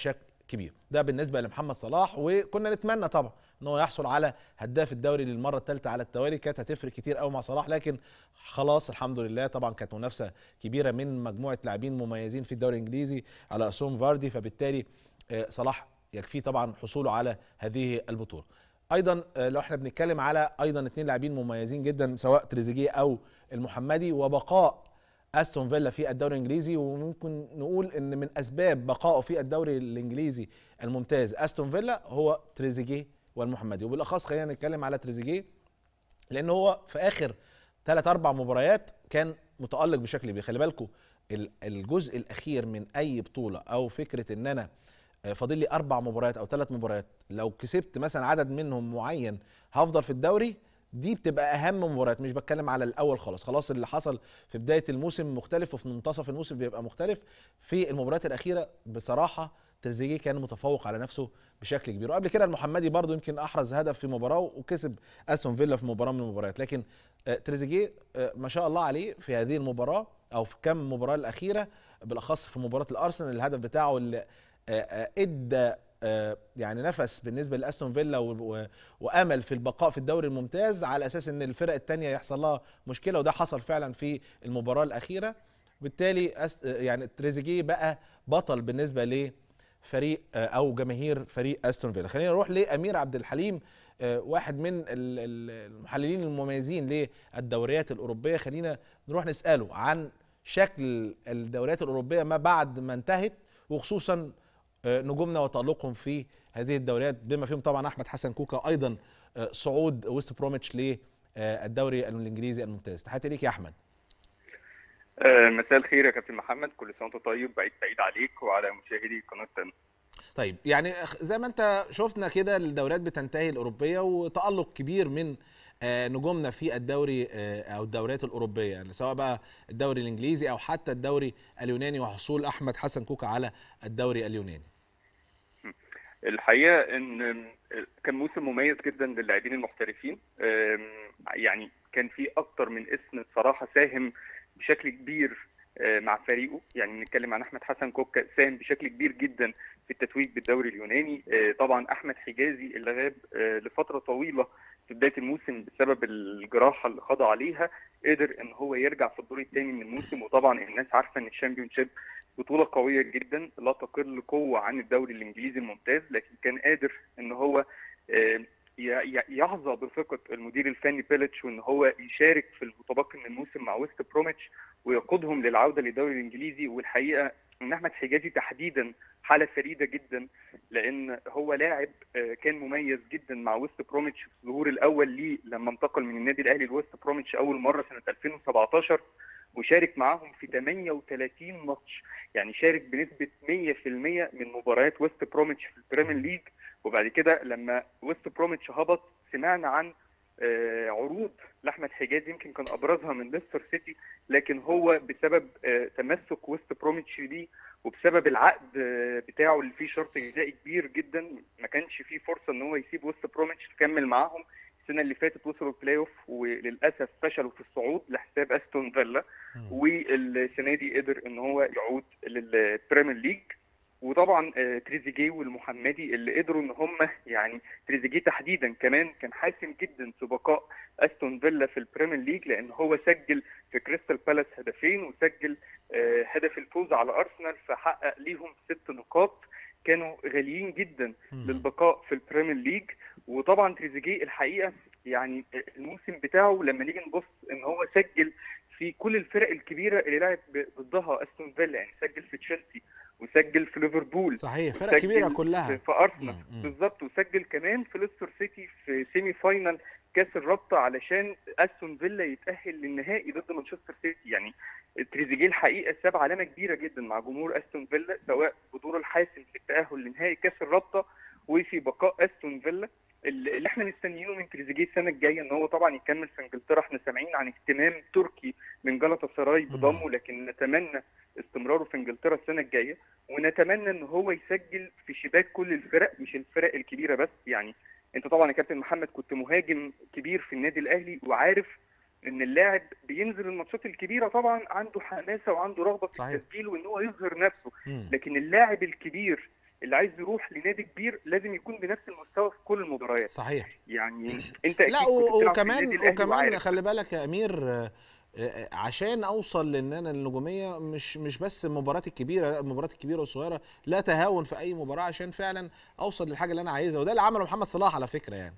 كبير ده بالنسبه لمحمد صلاح وكنا نتمنى طبعا ان هو يحصل على هداف الدوري للمره الثالثه على التوالي كانت هتفرق كتير قوي مع صلاح لكن خلاص الحمد لله طبعا كانت منافسه كبيره من مجموعه لاعبين مميزين في الدوري الانجليزي على اسهم فاردي فبالتالي آه، صلاح يكفيه طبعا حصوله على هذه البطوله ايضا آه، لو احنا بنتكلم على ايضا اثنين لاعبين مميزين جدا سواء تريزيجيه او المحمدي وبقاء استون فيلا في الدوري الانجليزي وممكن نقول ان من اسباب بقائه في الدوري الانجليزي الممتاز استون فيلا هو تريزيجيه والمحمدي وبالاخص خلينا نتكلم على تريزيجيه لان هو في اخر ثلاث اربع مباريات كان متالق بشكل كبير خلي بالكم ال- الجزء الاخير من اي بطوله او فكره ان انا آه، فاضل لي اربع مباريات او ثلاث مباريات لو كسبت مثلا عدد منهم معين هفضل في الدوري دي بتبقى اهم مباريات مش بتكلم على الاول خالص خلاص اللي حصل في بدايه الموسم مختلف وفي منتصف الموسم بيبقى مختلف في المباريات الاخيره بصراحه تريزيجيه كان متفوق على نفسه بشكل كبير وقبل كده المحمدي برضو يمكن احرز هدف في مباراه وكسب استون فيلا في مباراه من المباريات لكن آه، تريزيجيه آه، ما شاء الله عليه في هذه المباراه او في كم مباراه الاخيره بالاخص في مباراه الارسنال الهدف بتاعه اللي آه، آه، ادى آه، يعني نفس بالنسبه لاستون فيلا و- و- وامل في البقاء في الدوري الممتاز على اساس ان الفرق الثانيه يحصل لها مشكله وده حصل فعلا في المباراه الاخيره بالتالي أست... يعني تريزيجيه بقى بطل بالنسبه لفريق آه، او جماهير فريق استون فيلا خلينا نروح لامير عبد الحليم آه، واحد من ال- ال- المحللين المميزين للدوريات الاوروبيه خلينا نروح نساله عن شكل الدوريات الاوروبيه ما بعد ما انتهت وخصوصا آه، نجومنا وتألقهم في هذه الدوريات بما فيهم طبعا احمد حسن كوكا ايضا آه، صعود ويست بروميتش للدوري الانجليزي الممتاز تحياتي ليك يا احمد آه، مساء الخير يا كابتن محمد كل سنه وانت طيب بعيد سعيد عليك وعلى مشاهدي قناه تن. طيب يعني أخ- زي ما انت شفنا كده الدوريات بتنتهي الاوروبيه وتالق كبير من آه، نجومنا في الدوري آه، او الدوريات الاوروبيه يعني سواء بقى الدوري الانجليزي او حتى الدوري اليوناني وحصول احمد حسن كوكا على الدوري اليوناني الحقيقه ان كان موسم مميز جدا للاعبين المحترفين آم، يعني كان في اكتر من اسم بصراحه ساهم بشكل كبير آه، مع فريقه يعني بنتكلم عن احمد حسن كوكا ساهم بشكل كبير جدا في التتويج بالدوري اليوناني آه، طبعا احمد حجازي اللي غاب آه، لفتره طويله في بدايه الموسم بسبب الجراحه اللي خضع عليها قدر ان هو يرجع في الدور الثاني من الموسم وطبعا الناس عارفه ان الشامبيون شيب بطوله قويه جدا لا تقل قوه عن الدوري الانجليزي الممتاز لكن كان قادر ان هو آه، ي- ي- يحظى بثقه المدير الفني بيلتش وان هو يشارك في المتبقي من الموسم مع ويست بروميتش ويقودهم للعوده للدوري الانجليزي والحقيقه ان احمد حجازي تحديدا حاله فريده جدا لان هو لاعب آه، كان مميز جدا مع ويست بروميتش في الظهور الاول ليه لما انتقل من النادي الاهلي لويست بروميتش اول مره سنه 2017 وشارك معاهم في 38 ماتش يعني شارك بنسبه 100% من مباريات ويست بروميتش في البريمير ليج وبعد كده لما ويست بروميتش هبط سمعنا عن آه، عروض لاحمد حجازي يمكن كان ابرزها من ليستر سيتي لكن هو بسبب آه، تمسك ويست بروميتش بيه وبسبب العقد آه، بتاعه اللي فيه شرط جزائي كبير جدا ما كانش فيه فرصه ان هو يسيب ويست بروميتش يكمل معاهم السنه اللي فاتت وصلوا البلاي اوف وللاسف فشلوا في الصعود لحساب استون فيلا والسنه دي قدر ان هو يعود للبريمير ليج وطبعا آه، تريزيجيه والمحمدي اللي قدروا ان هم يعني تريزيجيه تحديدا كمان كان حاسم جدا في بقاء استون فيلا في البريمير ليج لان هو سجل في كريستال بالاس هدفين وسجل آه، هدف الفوز على ارسنال فحقق ليهم ست نقاط كانوا غاليين جدا للبقاء في البريمير ليج وطبعا تريزيجيه الحقيقه يعني الموسم بتاعه لما نيجي نبص ان هو سجل في كل الفرق الكبيره اللي لعب ضدها استون فيلا يعني سجل في تشيلسي وسجل في ليفربول صحيح فرق وسجل كبيره كلها في- في ارسنال مم، مم. بالظبط وسجل كمان في ليستر سيتي في سيمي فاينال كاس الرابطه علشان استون فيلا يتاهل للنهائي ضد مانشستر سيتي يعني تريزيجيه الحقيقه ساب علامه كبيره جدا مع جمهور استون فيلا سواء بدور الحاسم في التاهل لنهائي كاس الرابطه وفي بقاء استون فيلا اللي اللي احنا مستنيينه من تريزيجيه السنه الجايه ان هو طبعا يكمل في انجلترا احنا سامعين عن اهتمام تركي من جلطة سراي بضمه لكن نتمنى استمراره في انجلترا السنه الجايه ونتمنى ان هو يسجل في شباك كل الفرق مش الفرق الكبيره بس يعني انت طبعا يا كابتن محمد كنت مهاجم كبير في النادي الاهلي وعارف ان اللاعب بينزل الماتشات الكبيره طبعا عنده حماسه وعنده رغبه في صحيح. التسجيل وان هو يظهر نفسه مم. لكن اللاعب الكبير اللي عايز يروح لنادي كبير لازم يكون بنفس المستوى في كل المباريات صحيح يعني انت لا أكيد كنت و- بتلعب في وكمان النادي الأهلي وكمان وعارف. خلي بالك يا امير آه، آه، عشان اوصل لان انا النجوميه مش مش بس المباريات الكبيره لا المباريات الكبيره والصغيره لا تهاون في اي مباراه عشان فعلا اوصل للحاجه اللي انا عايزها وده اللي عمله محمد صلاح على فكره يعني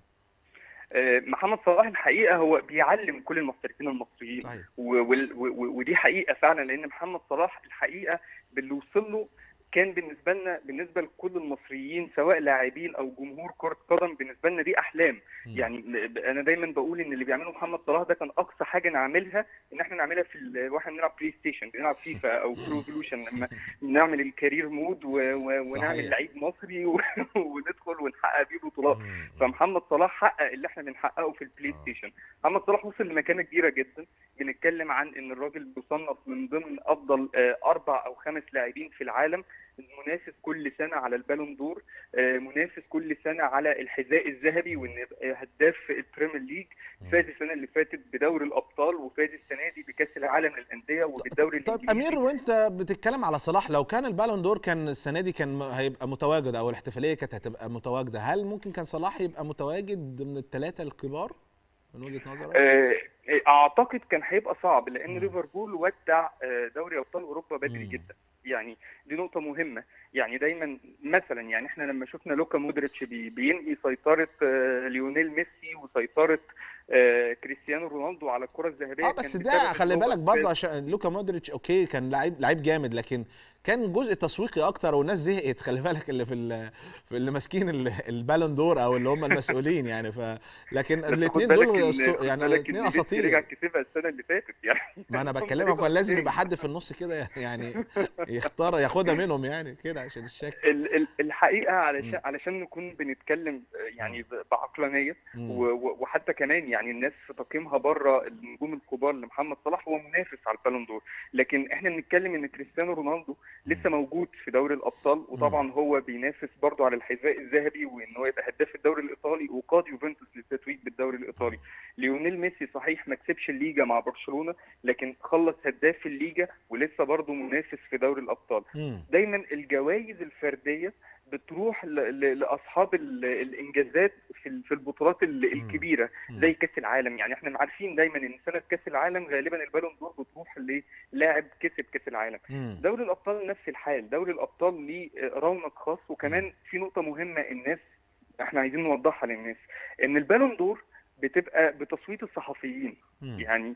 آه، محمد صلاح الحقيقه هو بيعلم كل المحترفين المصريين صحيح و- وال- و- و- ودي حقيقه فعلا لان محمد صلاح الحقيقه باللي وصل له كان بالنسبه لنا بالنسبه لكل المصريين سواء لاعبين او جمهور كره قدم بالنسبه لنا دي احلام مم. يعني م- انا دايما بقول ان اللي بيعمله محمد صلاح ده كان اقصى حاجه نعملها ان احنا نعملها في ال- واحنا بنلعب بلاي ستيشن بنلعب فيفا او برو ايفولوشن لما نعمل الكارير مود و... و... صحيح. ونعمل لعيب مصري و... وندخل ونحقق بيه بطولات مم. فمحمد صلاح حقق اللي احنا بنحققه في البلاي آه. ستيشن محمد صلاح وصل لمكانه كبيره جدا بنتكلم عن ان الراجل بيصنف من ضمن افضل آه، اربع او خمس لاعبين في العالم منافس كل سنه على البالون دور آه، منافس كل سنه على الحذاء الذهبي وان يبقى هداف البريمير ليج فاز السنه اللي فاتت بدوري الابطال وفاز السنه دي بكاس العالم للانديه وبالدوري طيب الانجليزي امير وانت بتتكلم على صلاح لو كان البالون دور كان السنه دي كان هيبقى متواجد او الاحتفاليه كانت هتبقى متواجده هل ممكن كان صلاح يبقى متواجد من الثلاثه الكبار من وجهه نظرك آه، اعتقد كان هيبقى صعب لان مم. ليفربول ودع آه، دوري ابطال اوروبا بدري مم. جدا يعني دي نقطة مهمة يعني دايما مثلا يعني احنا لما شفنا لوكا مودريتش بي بينهي سيطرة آه، ليونيل ميسي وسيطرة آه، كريستيانو رونالدو على الكرة الذهبية اه كان بس بسبب ده إن خلي هو بالك برضه فاز. عشان لوكا مودريتش اوكي كان لعيب لعيب جامد لكن كان جزء تسويقي اكتر والناس زهقت خلي بالك اللي في ال- في اللي ماسكين ال- البالون دور او اللي هم المسؤولين يعني ف لكن بس خد الاثنين بالك دول إن- أسطو- خد يعني بالك الاثنين إن ميسي رجع اساطير كسبها السنة اللي فاتت يعني ما انا هم بكلمك رجعوا كان لازم تاني. يبقى حد في النص كده يعني يختار ياخدها منهم يعني كده عشان الشك ال- ال- الحقيقة علشان مم. علشان نكون بنتكلم آه، يعني ب- بعقلانية مم. و- و- وحتى كمان يعني الناس في تقييمها بره النجوم الكبار لمحمد صلاح هو منافس على البالون دور لكن احنا بنتكلم ان كريستيانو رونالدو لسه موجود في دوري الابطال وطبعا هو بينافس برضه على الحذاء الذهبي وان هو يبقى هداف الدوري الايطالي وقاد يوفنتوس للتتويج بالدوري الايطالي ليونيل ميسي صحيح ما كسبش الليجا مع برشلونة لكن خلص هداف الليجا ولسه برضه منافس في دوري الابطال مم. دايما الجوائز الفرديه بتروح ل- ل- لاصحاب ال- الانجازات في ال- في البطولات ال- مم. الكبيره مم. زي كاس العالم يعني احنا عارفين دايما ان سنه كاس العالم غالبا البالون دور بتروح للاعب كسب كاس العالم مم. دوري الابطال نفس الحال دوري الابطال ليه رونق خاص وكمان في نقطه مهمه الناس احنا عايزين نوضحها للناس ان البالون دور بتبقى بتصويت الصحفيين مم. يعني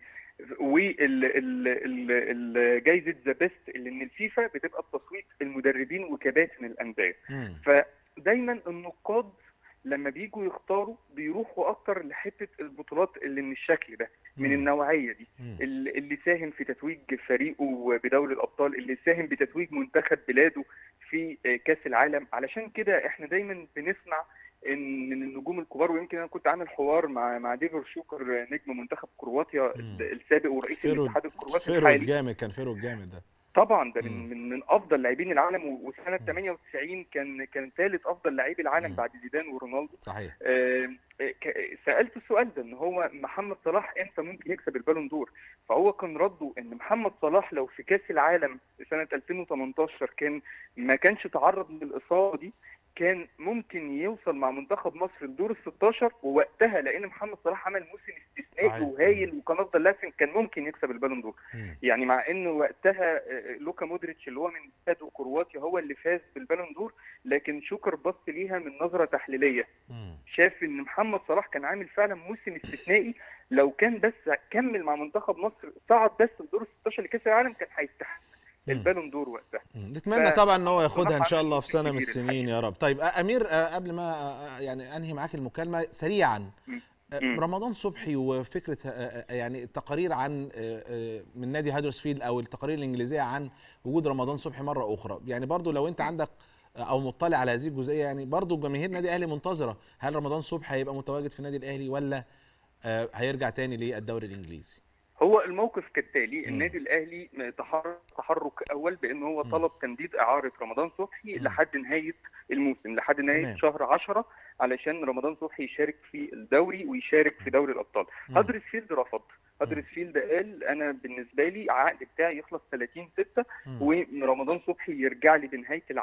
والجائزه ذا بيست اللي من الفيفا بتبقى بتصويت المدربين وكباتن الانديه مم. فدايما النقاد لما بيجوا يختاروا بيروحوا اكتر لحته البطولات اللي من الشكل ده من مم. النوعيه دي مم. اللي اللي ساهم في تتويج فريقه بدوري الابطال اللي ساهم بتتويج منتخب بلاده في كاس العالم علشان كده احنا دايما بنسمع ان من النجوم الكبار ويمكن انا كنت عامل حوار مع مع ديفر شوكر نجم منتخب كرواتيا مم. السابق ورئيس فيرود الاتحاد الكرواتي فيرود الحالي جامد كان فيرود جامد ده طبعا ده مم. من من من افضل لاعبين العالم و- وسنه 98 كان كان ثالث افضل لاعبي العالم مم. بعد زيدان ورونالدو صحيح آه، ك- سالت السؤال ده ان هو محمد صلاح امتى ممكن يكسب البالون دور فهو كان رده ان محمد صلاح لو في كاس العالم سنه 2018 كان ما كانش تعرض للاصابه دي كان ممكن يوصل مع منتخب مصر لدور ال 16 ووقتها لان محمد صلاح عمل موسم استثنائي صحيح. وهايل وكان افضل لاعب كان ممكن يكسب البالون دور مم. يعني مع انه وقتها آه، لوكا مودريتش اللي هو من استاد كرواتيا هو اللي فاز بالبالون دور لكن شكر بص ليها من نظره تحليليه مم. شاف ان محمد صلاح كان عامل فعلا موسم استثنائي لو كان بس كمل مع منتخب مصر صعد بس لدور ال 16 لكاس العالم كان هيستحق مم. البالون دور وقتها مم. نتمنى ف- طبعا ان هو ياخدها ان بصراحة شاء الله عمل في سنه من كبير السنين يا رب طيب آه، امير آه، قبل ما آه، يعني انهي معاك المكالمه سريعا مم. آه، مم. رمضان صبحي وفكره آه، آه، يعني التقارير عن آه، آه، من نادي هادرسفيلد او التقارير الانجليزيه عن وجود رمضان صبحي مره اخرى يعني برضو لو انت عندك آه، او مطلع على هذه الجزئيه يعني برضو جماهير النادي الاهلي منتظره هل رمضان صبحي هيبقى متواجد في النادي الاهلي ولا آه، هيرجع تاني للدوري الانجليزي هو الموقف كالتالي مم. النادي الاهلي تحرك تحرك اول بان هو مم. طلب تمديد اعاره رمضان صبحي مم. لحد نهايه الموسم لحد نهايه تمام. شهر 10 علشان رمضان صبحي يشارك في الدوري ويشارك في دوري الابطال مم. هدرسفيلد رفض هدرسفيلد قال انا بالنسبه لي العقد بتاعي يخلص 30 6 مم. ورمضان صبحي يرجع لي بنهايه العقد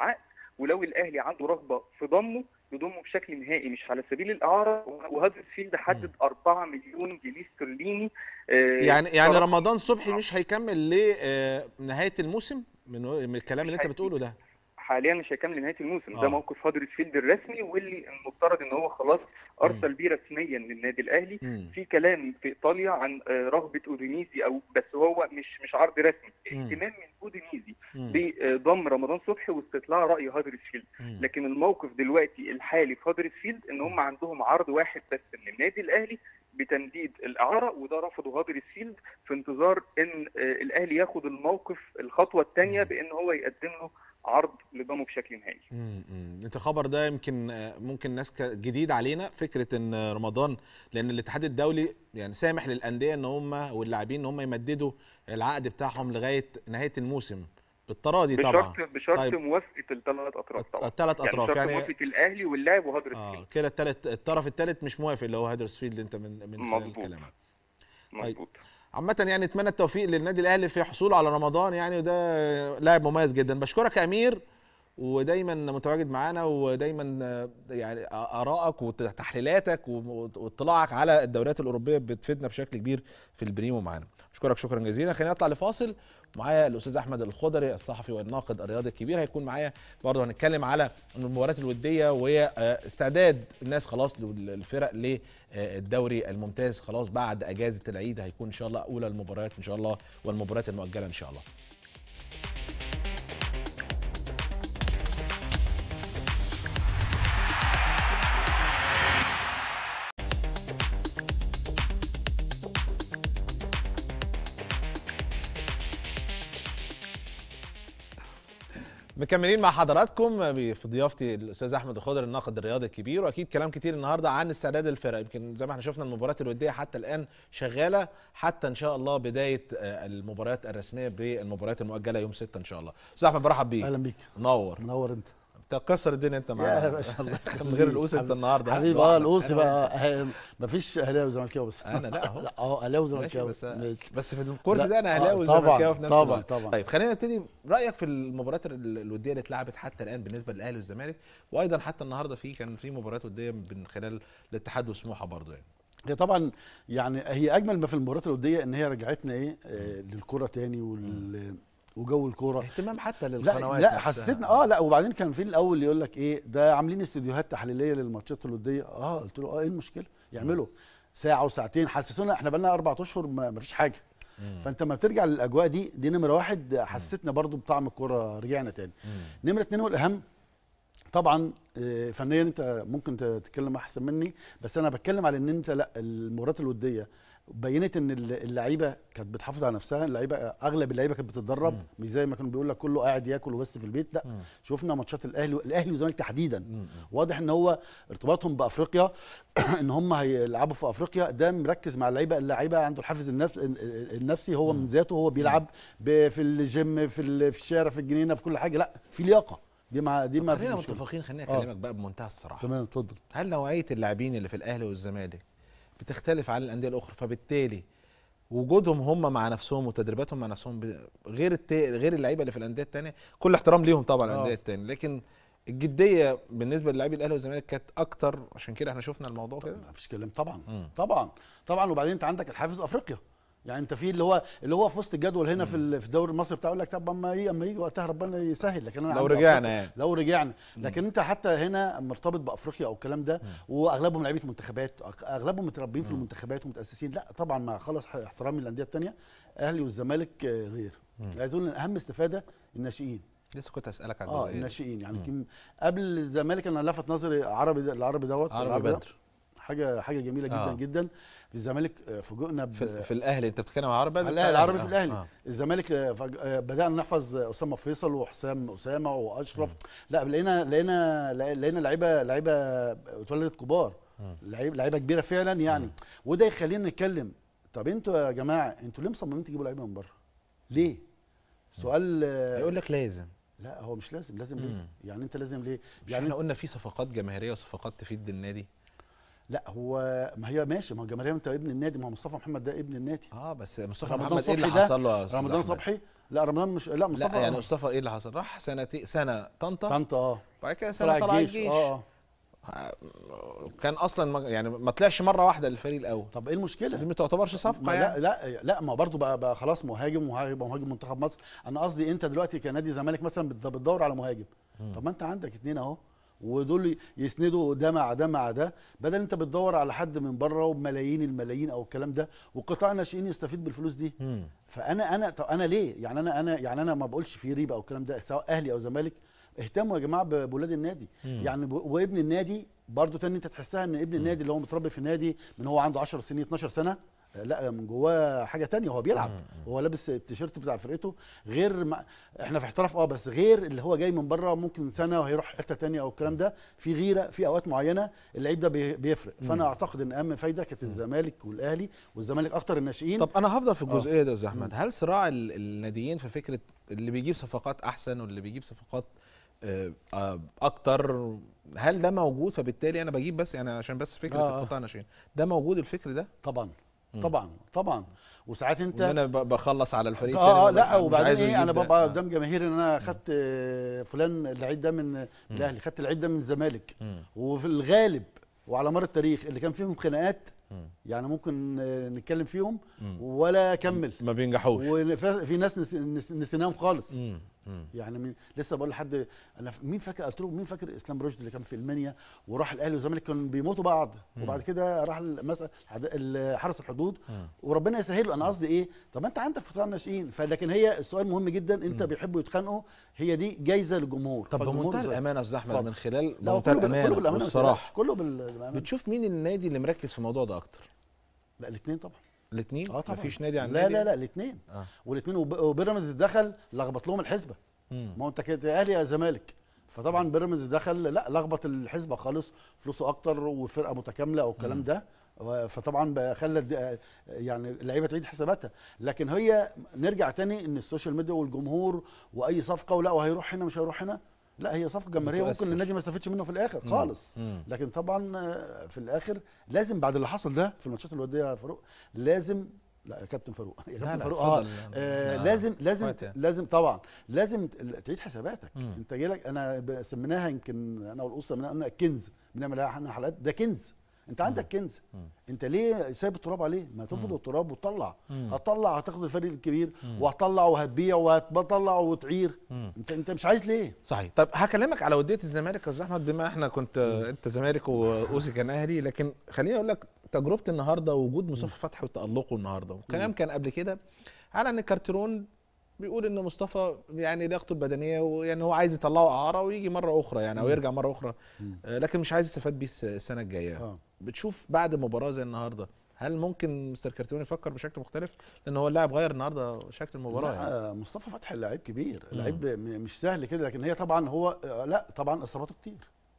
ولو الاهلي عنده رغبه في ضمه يضمه بشكل نهائي مش على سبيل الاعاره وهدرسفيلد حدد 4 مليون جنيه استرليني آه، يعني يعني صراحة. رمضان صبحي مش هيكمل لنهايه الموسم من من الكلام اللي انت بتقوله ده حاليا مش هيكمل لنهايه الموسم آه. ده موقف هدرسفيلد الرسمي واللي المفترض ان هو خلاص ارسل بيه رسميا للنادي الاهلي مم. في كلام في ايطاليا عن آه، رغبه اودينيزي او بس هو مش مش عرض رسمي مم. اهتمام من اودينيزي مم. بضم رمضان صبحي واستطلاع راي هدرسفيلد مم. لكن الموقف دلوقتي الحالي في هدرسفيلد ان هم عندهم عرض واحد بس من النادي الاهلي بتمديد الاعاره وده رفضه هدرسفيلد في انتظار ان آه، الاهلي ياخد الموقف الخطوه الثانيه بان هو يقدم له عرض لضمه بشكل نهائي مم. مم. انت خبر ده يمكن آه، ممكن ناس ك- جديد علينا فكره ان آه، رمضان لان الاتحاد الدولي يعني سامح للانديه ان هم واللاعبين ان هم يمددوا العقد بتاعهم لغايه نهايه الموسم بالتراضي طبعا بشرط بشرط طيب. موافقه الثلاث اطراف طبعا الثلاث يعني اطراف شرط يعني موافقه الاهلي واللاعب وهدرسفيلد اه كده الثالث الطرف الثالث مش موافق اللي هو هدرسفيلد انت من من خلال مظبوط. كلامك مظبوط عامة يعني نتمنى التوفيق للنادي الاهلي في حصوله على رمضان يعني وده لاعب مميز جدا بشكرك يا امير ودايما متواجد معانا ودايما آه، يعني ارائك وتحليلاتك واطلاعك على الدوريات الاوروبيه بتفيدنا بشكل كبير في البريمو معانا بشكرك شكرا جزيلا خلينا نطلع لفاصل معايا الاستاذ احمد الخضري الصحفي والناقد الرياضي الكبير هيكون معايا برضه هنتكلم على المباريات الوديه وهي آه، استعداد الناس خلاص للفرق للدوري الممتاز خلاص بعد اجازه العيد هيكون ان شاء الله اولى المباريات ان شاء الله والمباريات المؤجله ان شاء الله مكملين مع حضراتكم في ضيافتي الاستاذ احمد الخضر الناقد الرياضي الكبير واكيد كلام كتير النهارده عن استعداد الفرق يمكن زي ما احنا شفنا المباريات الوديه حتى الان شغاله حتى ان شاء الله بدايه آه، المباريات الرسميه بالمباريات المؤجله يوم 6 ان شاء الله استاذ احمد برحب بيك اهلا بيك منور منور انت تكسر الدنيا انت معانا يا باشا الله من غير القوس انت حبيبي. النهارده حبيبي اه القوس بقى آه، مفيش اهلاوي وزملكاوي بس انا لا اهو لا اه اهلاوي ماشي وزملكاوي بس ماشي بس في الكورس لا، ده انا آه، اهلاوي طبعاً، وزملكاوي في نفس طبعاً، الوقت طبعاً. طيب خلينا نبتدي رايك في المباريات ال- الوديه اللي اتلعبت حتى الان بالنسبه للاهلي والزمالك وايضا حتى النهارده في كان في مباريات وديه من خلال الاتحاد وسموحه برضه يعني هي طبعا يعني هي اجمل ما في المباريات الوديه ان هي رجعتنا ايه آه للكره تاني وال وجو الكوره اهتمام حتى لا للقنوات لا نفسها. حسيتنا اه لا وبعدين كان في الاول يقول لك ايه ده عاملين استوديوهات تحليليه للماتشات الوديه اه قلت له اه ايه المشكله يعملوا ساعه وساعتين حسسونا احنا بقالنا اربع اشهر ما ما فيش حاجه مم. فانت ما بترجع للاجواء دي دي نمره واحد حسيتنا برضو بطعم الكوره رجعنا تاني مم. نمره اتنين والاهم طبعا آه، فنيا انت ممكن تتكلم احسن مني بس انا بتكلم على ان انت لا المباريات الوديه بينت ان اللعيبه كانت بتحافظ على نفسها اللعيبه اغلب اللعيبه كانت بتتدرب مم. مش زي ما كانوا بيقول لك كله قاعد ياكل وبس في البيت لا مم. شفنا ماتشات الاهلي الاهلي والزمالك تحديدا مم. واضح ان هو ارتباطهم بافريقيا ان هم هيلعبوا في افريقيا ده مركز مع اللعيبه اللعيبه عنده الحافز النفس النفسي هو من ذاته هو بيلعب ب- في الجيم في ال- في الشارع في الجنينه في كل حاجه لا في لياقه دي مع دي ما فيش خلينا مشكله متفقين خليني آه. اكلمك بقى بمنتهى الصراحه تمام اتفضل هل نوعيه اللاعبين اللي في الاهلي والزمالك بتختلف عن الانديه الاخرى فبالتالي وجودهم هم مع نفسهم وتدريباتهم مع نفسهم ب- غير الت... غير اللعيبه اللي في الانديه الثانيه كل احترام ليهم طبعا آه. الانديه الثانيه لكن الجديه بالنسبه للاعبي الاهلي والزمالك كانت اكتر عشان كده احنا شفنا الموضوع كده ما فيش كلام طبعا مم. طبعا طبعا وبعدين انت عندك الحافز افريقيا يعني انت في اللي هو اللي هو في وسط الجدول هنا في ال- في الدوري المصري بتاع يقول لك طب اما يجي اما يجي وقتها ربنا يسهل لكن انا لو عندي رجعنا أفريقيا. يعني. لو رجعنا لكن انت حتى هنا مرتبط بافريقيا او الكلام ده واغلبهم لعيبه منتخبات اغلبهم متربيين في المنتخبات ومتاسسين لا طبعا مع خلص ح- احترامي للانديه الثانيه اهلي والزمالك آه، غير عايز اقول ان اهم استفاده الناشئين لسه كنت اسالك عن اه الجزئية دي. الناشئين يعني كم قبل الزمالك انا لفت نظري عربي ده العربي دوت عربي العربي ده بدر حاجه حاجه جميله جدا آه. آه. جدا في الزمالك آه، فوجئنا ب في, في الاهلي انت بتتكلم عن عربي بدر على الأهلي، العربي في آه، الاهلي آه. الزمالك آه، فج- آه، بدانا نحفظ اسامه فيصل وحسام اسامه واشرف لا لقينا لقينا لقينا لعيبه لعيبه اتولدت كبار لعيبه لعيبه كبيره فعلا يعني وده يخلينا نتكلم طب انتوا يا جماعه انتوا ليه مصممين تجيبوا لعيبه من بره؟ ليه؟ سؤال آه، هيقول لك لازم لا هو مش لازم لازم مم. ليه؟ يعني انت لازم ليه؟ مش يعني احنا قلنا في صفقات جماهيريه وصفقات تفيد النادي لا هو ما هي ماشي ما هو جماهير انت ابن النادي ما هو مصطفى محمد ده ابن النادي اه بس مصطفى رمضان محمد ايه اللي صبحي ده حصل له يا أستاذ رمضان أحمد؟ صبحي لا رمضان مش لا مصطفى لا يعني آه. مصطفى ايه اللي حصل راح سنتين سنه طنطا طنطا اه بعد كده سنه طلع طلع الجيش الجيش اه اه كان اصلا ما يعني ما طلعش مره واحده للفريق الاول طب ايه المشكله دي ما تعتبرش صفقه ما يعني لا لا لا ما برضه بقى, بقى خلاص مهاجم وهيبقى مهاجم منتخب مصر انا قصدي انت دلوقتي كنادي زمالك مثلا بتد- بتدور على مهاجم طب ما انت عندك اتنين اهو ودول يسندوا ده مع ده مع ده بدل انت بتدور على حد من بره وبملايين الملايين او الكلام ده وقطاع الناشئين يستفيد بالفلوس دي مم. فانا انا طب انا ليه يعني انا انا يعني انا ما بقولش في ريبه او الكلام ده سواء اهلي او زمالك اهتموا يا جماعه ب- بولاد النادي مم. يعني ب- وابن النادي برضو تاني انت تحسها ان ابن النادي اللي هو متربي في النادي من هو عنده 10 سنين 12 سنه آه، لا من جواه حاجه تانية هو بيلعب هو لابس التيشيرت بتاع فرقته غير ما احنا في احتراف اه بس غير اللي هو جاي من بره ممكن سنه وهيروح حته تانية او الكلام ده في غيره في اوقات معينه اللعيب ده بي- بيفرق فانا اعتقد ان اهم فايده كانت الزمالك والاهلي والزمالك اكتر الناشئين طب انا هفضل في الجزئيه دي يا استاذ احمد هل صراع ال- الناديين في فكره اللي بيجيب صفقات احسن واللي بيجيب صفقات آه، آه، اكتر هل ده موجود فبالتالي انا بجيب بس يعني عشان بس فكره آه، آه. القطاع الناشئين ده موجود الفكر ده طبعا طبعا طبعا وساعات انت ان انا ب- بخلص على الفريق اه اه التاني لا مش وبعدين عايزه ايه يجيب انا ده. ببقى آه. قدام جماهير ان انا خدت آه، فلان اللعيب ده من من الاهلي خدت اللعيب ده من الزمالك مم. وفي الغالب وعلى مر التاريخ اللي كان فيهم خناقات مم. يعني ممكن آه، نتكلم فيهم مم. ولا كمل ما بينجحوش وفي ناس نس- نس- نسيناهم خالص مم. مم. يعني من لسه بقول لحد انا ف- مين فاكر قلت له مين فاكر اسلام رشدي اللي كان في المنيا وراح الاهلي والزمالك كانوا بيموتوا بعض وبعد كده راح المس- حد- ال- حرس الحدود مم. وربنا يسهله انا قصدي ايه طب ما انت عندك قطاع الناشئين فلكن هي السؤال مهم جدا انت بيحبوا يتخانقوا هي دي جايزه للجمهور طب فالجمهور بمنتهى بيزعل. الامانه يا استاذ احمد اتفضل. من خلال لا هو بمنتهى كله بال- كله الامانه بالامانه ما والصراحه تقلقش، كله بال- بالامانه بتشوف مين النادي اللي مركز في الموضوع ده اكتر لا الاثنين طبعا الاثنين اه طبعا مفيش نادي عن لا نادي لا لا الاثنين آه. والاثنين وب- وبيراميدز دخل لخبط لهم الحسبه مم. ما هو انت كده اهلي يا زمالك فطبعا بيراميدز دخل لا لخبط الحسبه خالص فلوسه اكتر وفرقه متكامله او الكلام ده و- فطبعا بقى خلى الد- يعني اللعيبه تعيد حساباتها لكن هي نرجع تاني ان السوشيال ميديا والجمهور واي صفقه ولا وهيروح هنا مش هيروح هنا لا هي صفقه جماهيريه بتؤثر. ممكن النادي ما استفادش منه في الاخر خالص مم. لكن طبعا آه، في الاخر لازم بعد اللي حصل ده في الماتشات الوديه يا فاروق لازم لا يا كابتن فاروق يا لا، كابتن لا، فاروق اتفضل. آه لا، لازم لازم وقت يعني. لازم طبعا لازم ت- تعيد حساباتك مم. انت جايلك انا ب- سميناها يمكن انا والاسره من انا كنز بنعمل عليها احنا حلقات ده كنز انت عندك كنز مم. انت ليه سايب التراب عليه ما تنفض التراب وتطلع مم. هتطلع هتاخد الفريق الكبير وهتطلع وهتبيع وهتطلع وتعير مم. انت انت مش عايز ليه صحيح طب هكلمك على وديه الزمالك يا استاذ احمد بما احنا كنت انت زمالك واوسي كان اهلي لكن خليني اقول لك تجربه النهارده وجود مصطفى فتحي وتالقه النهارده وكلام كان قبل كده على ان كارتيرون بيقول ان مصطفى يعني لياقته البدنيه ويعني هو عايز يطلعه اعاره ويجي مره اخرى يعني او يرجع مره اخرى آه، لكن مش عايز يستفاد بيه الس- السنه الجايه اه بتشوف بعد مباراه زي النهارده هل ممكن مستر كارتيرون يفكر بشكل مختلف لان هو اللاعب غير النهارده شكل المباراه يعني. لا مصطفى فتحي لعيب كبير لعيب م- مش سهل كده لكن هي طبعا هو آه، لا طبعا اصاباته كتير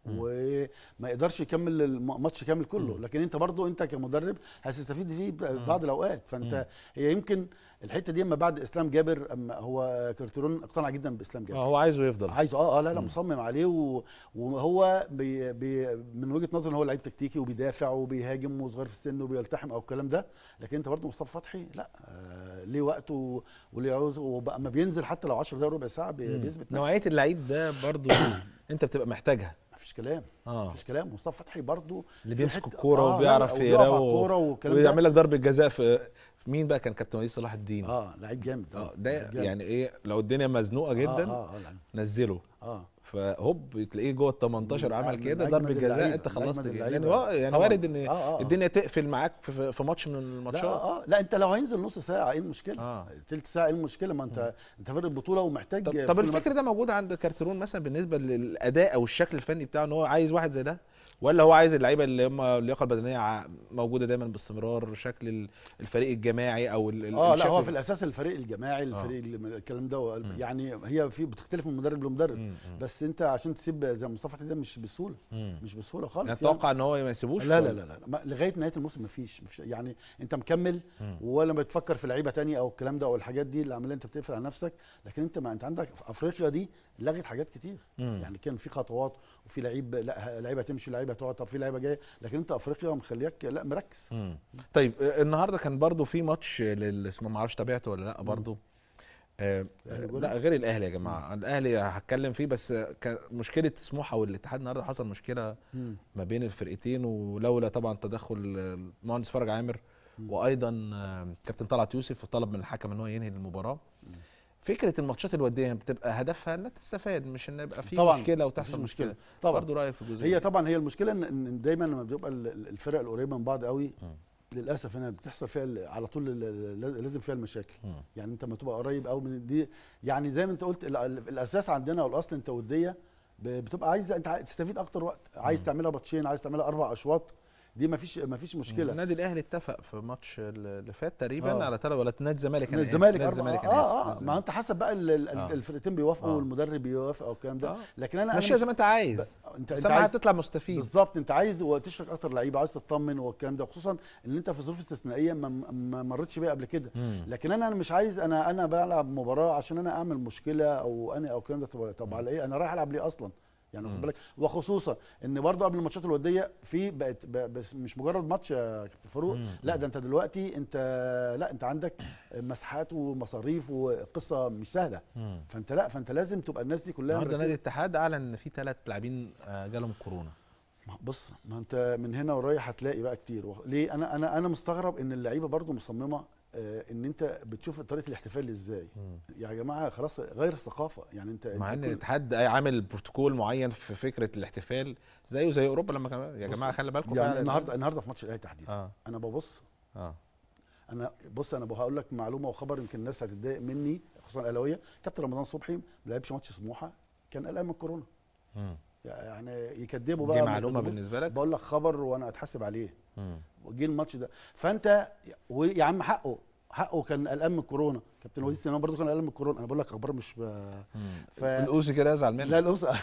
وما يقدرش يكمل الماتش كامل كله لكن انت برضو انت كمدرب هتستفيد فيه ب- بعض الاوقات فانت هي يمكن الحته دي اما بعد اسلام جابر اما هو كارتيرون اقتنع جدا باسلام جابر آه، هو عايزه يفضل عايزه اه اه لا لا مصمم عليه و- وهو بي بي من وجهه نظري ان هو لعيب تكتيكي وبيدافع وبيهاجم وصغير في السن وبيلتحم او الكلام ده لكن انت برضه مصطفى فتحي لا آه ليه وقته وليه عاوز وبقى ما بينزل حتى لو 10 دقايق ربع ساعه بي بيثبت نفسه نوعيه اللعيب ده برضو انت بتبقى محتاجها مفيش كلام اه مفيش كلام مصطفى فتحي برضه اللي في بيمسك حتة- الكوره آه، لا، وبيعرف لا، وبيقف على يراوغ الكوره والكلام ده ويعمل لك ضربه جزاء في في مين بقى كان كابتن وليد صلاح الدين اه لعيب جامد اه ده لعيب جامد. يعني ايه لو الدنيا مزنوقه جدا اه اه, آه لعيب. نزله اه فهوب تلاقيه جوه ال 18 من- عمل من كده أجمد ضربه جزاء اللعيبة، انت من خلصت أجمد كده اللعيبة. يعني وا- يعني طبعاً. وارد ان آه، آه، آه. الدنيا تقفل معاك في- في في ماتش من لا الماتشات اه لا انت لو هينزل نص ساعه ايه المشكله آه. تلت ساعه ايه المشكله ما انت انت فرق البطوله ومحتاج طب, في طب كل مرة- الفكر ده موجود عند كارتيرون مثلا بالنسبه للاداء او الشكل الفني بتاعه ان هو عايز واحد زي ده ولا هو عايز اللعيبه اللي هم اللياقه البدنيه ع- موجوده دايما باستمرار شكل ال- الفريق الجماعي او ال- ال- اه لا الشكل هو في الاساس الفريق الجماعي آه. الفريق اللي- الكلام ده هو- يعني هي في بتختلف من مدرب لمدرب مم، بس انت عشان تسيب زي مصطفى فتحي ده مش بسهوله مم. مش بسهوله خالص يعني يعني. اتوقع ان هو ما يسيبوش لا لا ولا؟ لا لا ما- لغايه نهايه الموسم مفيش مفيش يعني انت مكمل مم. ولا بتفكر في لعيبه تانية او الكلام ده او الحاجات دي اللي عمليه انت بتقفل على نفسك لكن انت ما انت عندك في افريقيا دي لغت حاجات كتير مم. يعني كان في خطوات وفي لعيب لا لعيبه تمشي لعيبه تقعد طب في لعيبه جايه لكن انت افريقيا مخليك لا مركز مم. طيب آه، النهارده كان برضو في ماتش لل اسمه ما اعرفش تابعته ولا لا برضو آه، الأهلي جول؟ لا غير الاهلي يا جماعه الاهلي هتكلم فيه بس كان مشكله سموحه والاتحاد النهارده حصل مشكله مم. ما بين الفرقتين ولولا طبعا تدخل المهندس فرج عامر وايضا آه، كابتن طلعت يوسف طلب من الحكم ان هو ينهي المباراه فكره الماتشات الوديه بتبقى هدفها انها تستفاد مش ان يبقى في طبعاً، مشكله مفيش وتحصل مشكلة. مشكله طبعاً. برضه رايك في الجزئيه هي دي؟ طبعا هي المشكله ان إن دايما لما بتبقى ال- ال- الفرق القريبه من بعض قوي مم. للاسف هنا بتحصل فيها ال- على طول ال- ال- لازم فيها المشاكل مم. يعني انت لما تبقى قريب قوي من دي يعني زي ما انت قلت ال- ال- الاساس عندنا والاصل انت وديه ب- بتبقى عايز انت عايز تستفيد اكتر وقت عايز تعملها ماتشين عايز تعملها اربع اشواط دي ما فيش ما فيش مشكله النادي الاهلي اتفق في ماتش اللي فات تقريبا آه. على ثلاث ولا نادي الزمالك من أنا آسف، الزمالك نادي أربعة الزمالك أنا اه آسف، اه نادي ما انت حسب بقى ال- ال- آه. الفرقتين بيوافقوا آه. والمدرب بيوافق او الكلام ده آه. لكن انا ماشي أنا زي ما انت عايز انت انت انت بس عايز عايز تطلع مستفيد بالظبط انت عايز وتشرك اكتر لعيبه عايز تطمن والكلام ده خصوصا ان انت في ظروف استثنائيه ما, ما مرتش بيها قبل كده مم. لكن انا انا مش عايز انا انا بلعب مباراه عشان انا اعمل مشكله او انا او الكلام ده طب, طب على ايه انا رايح العب ليه اصلا يعني مم. خد بالك وخصوصا ان برضه قبل الماتشات الوديه في بقت ب- بس مش مجرد ماتش يا كابتن فاروق مم. لا ده انت دلوقتي انت لا انت عندك مساحات ومصاريف وقصه مش سهله مم. فانت لا فانت لازم تبقى الناس دي كلها النهارده مركزة. نادي الاتحاد اعلن ان في ثلاث لاعبين آه، جالهم كورونا ما- بص ما انت من هنا ورايح هتلاقي بقى كتير وخ- ليه انا انا انا مستغرب ان اللعيبه برضو مصممه آه، ان انت بتشوف طريقه الاحتفال ازاي يا جماعه خلاص غير الثقافه يعني انت مع انت ان كل- الاتحاد عامل بروتوكول معين في فكره الاحتفال زيه زي اوروبا لما كان يا بص، جماعه خلي بالكم يعني فعلا. النهارده النهارده في ماتش الاهلي تحديدا اه انا ببص اه انا بص انا هقول لك معلومه وخبر يمكن الناس هتتضايق مني خصوصا الاهلاويه كابتن رمضان صبحي ما لعبش ماتش سموحه كان قلقان من كورونا مم. يعني يكدبوا بقى دي ما معلومه يكدبوش. بالنسبه لك بقول لك خبر وانا اتحاسب عليه مم. وجه الماتش ده فانت ويا عم حقه حقه كان قلقان من كورونا كابتن وليد سليمان برضه كان قلقان من كورونا انا بقول لك اخبار مش ب... مم. ف- الاوزي كده يزعل منك لا الأسرة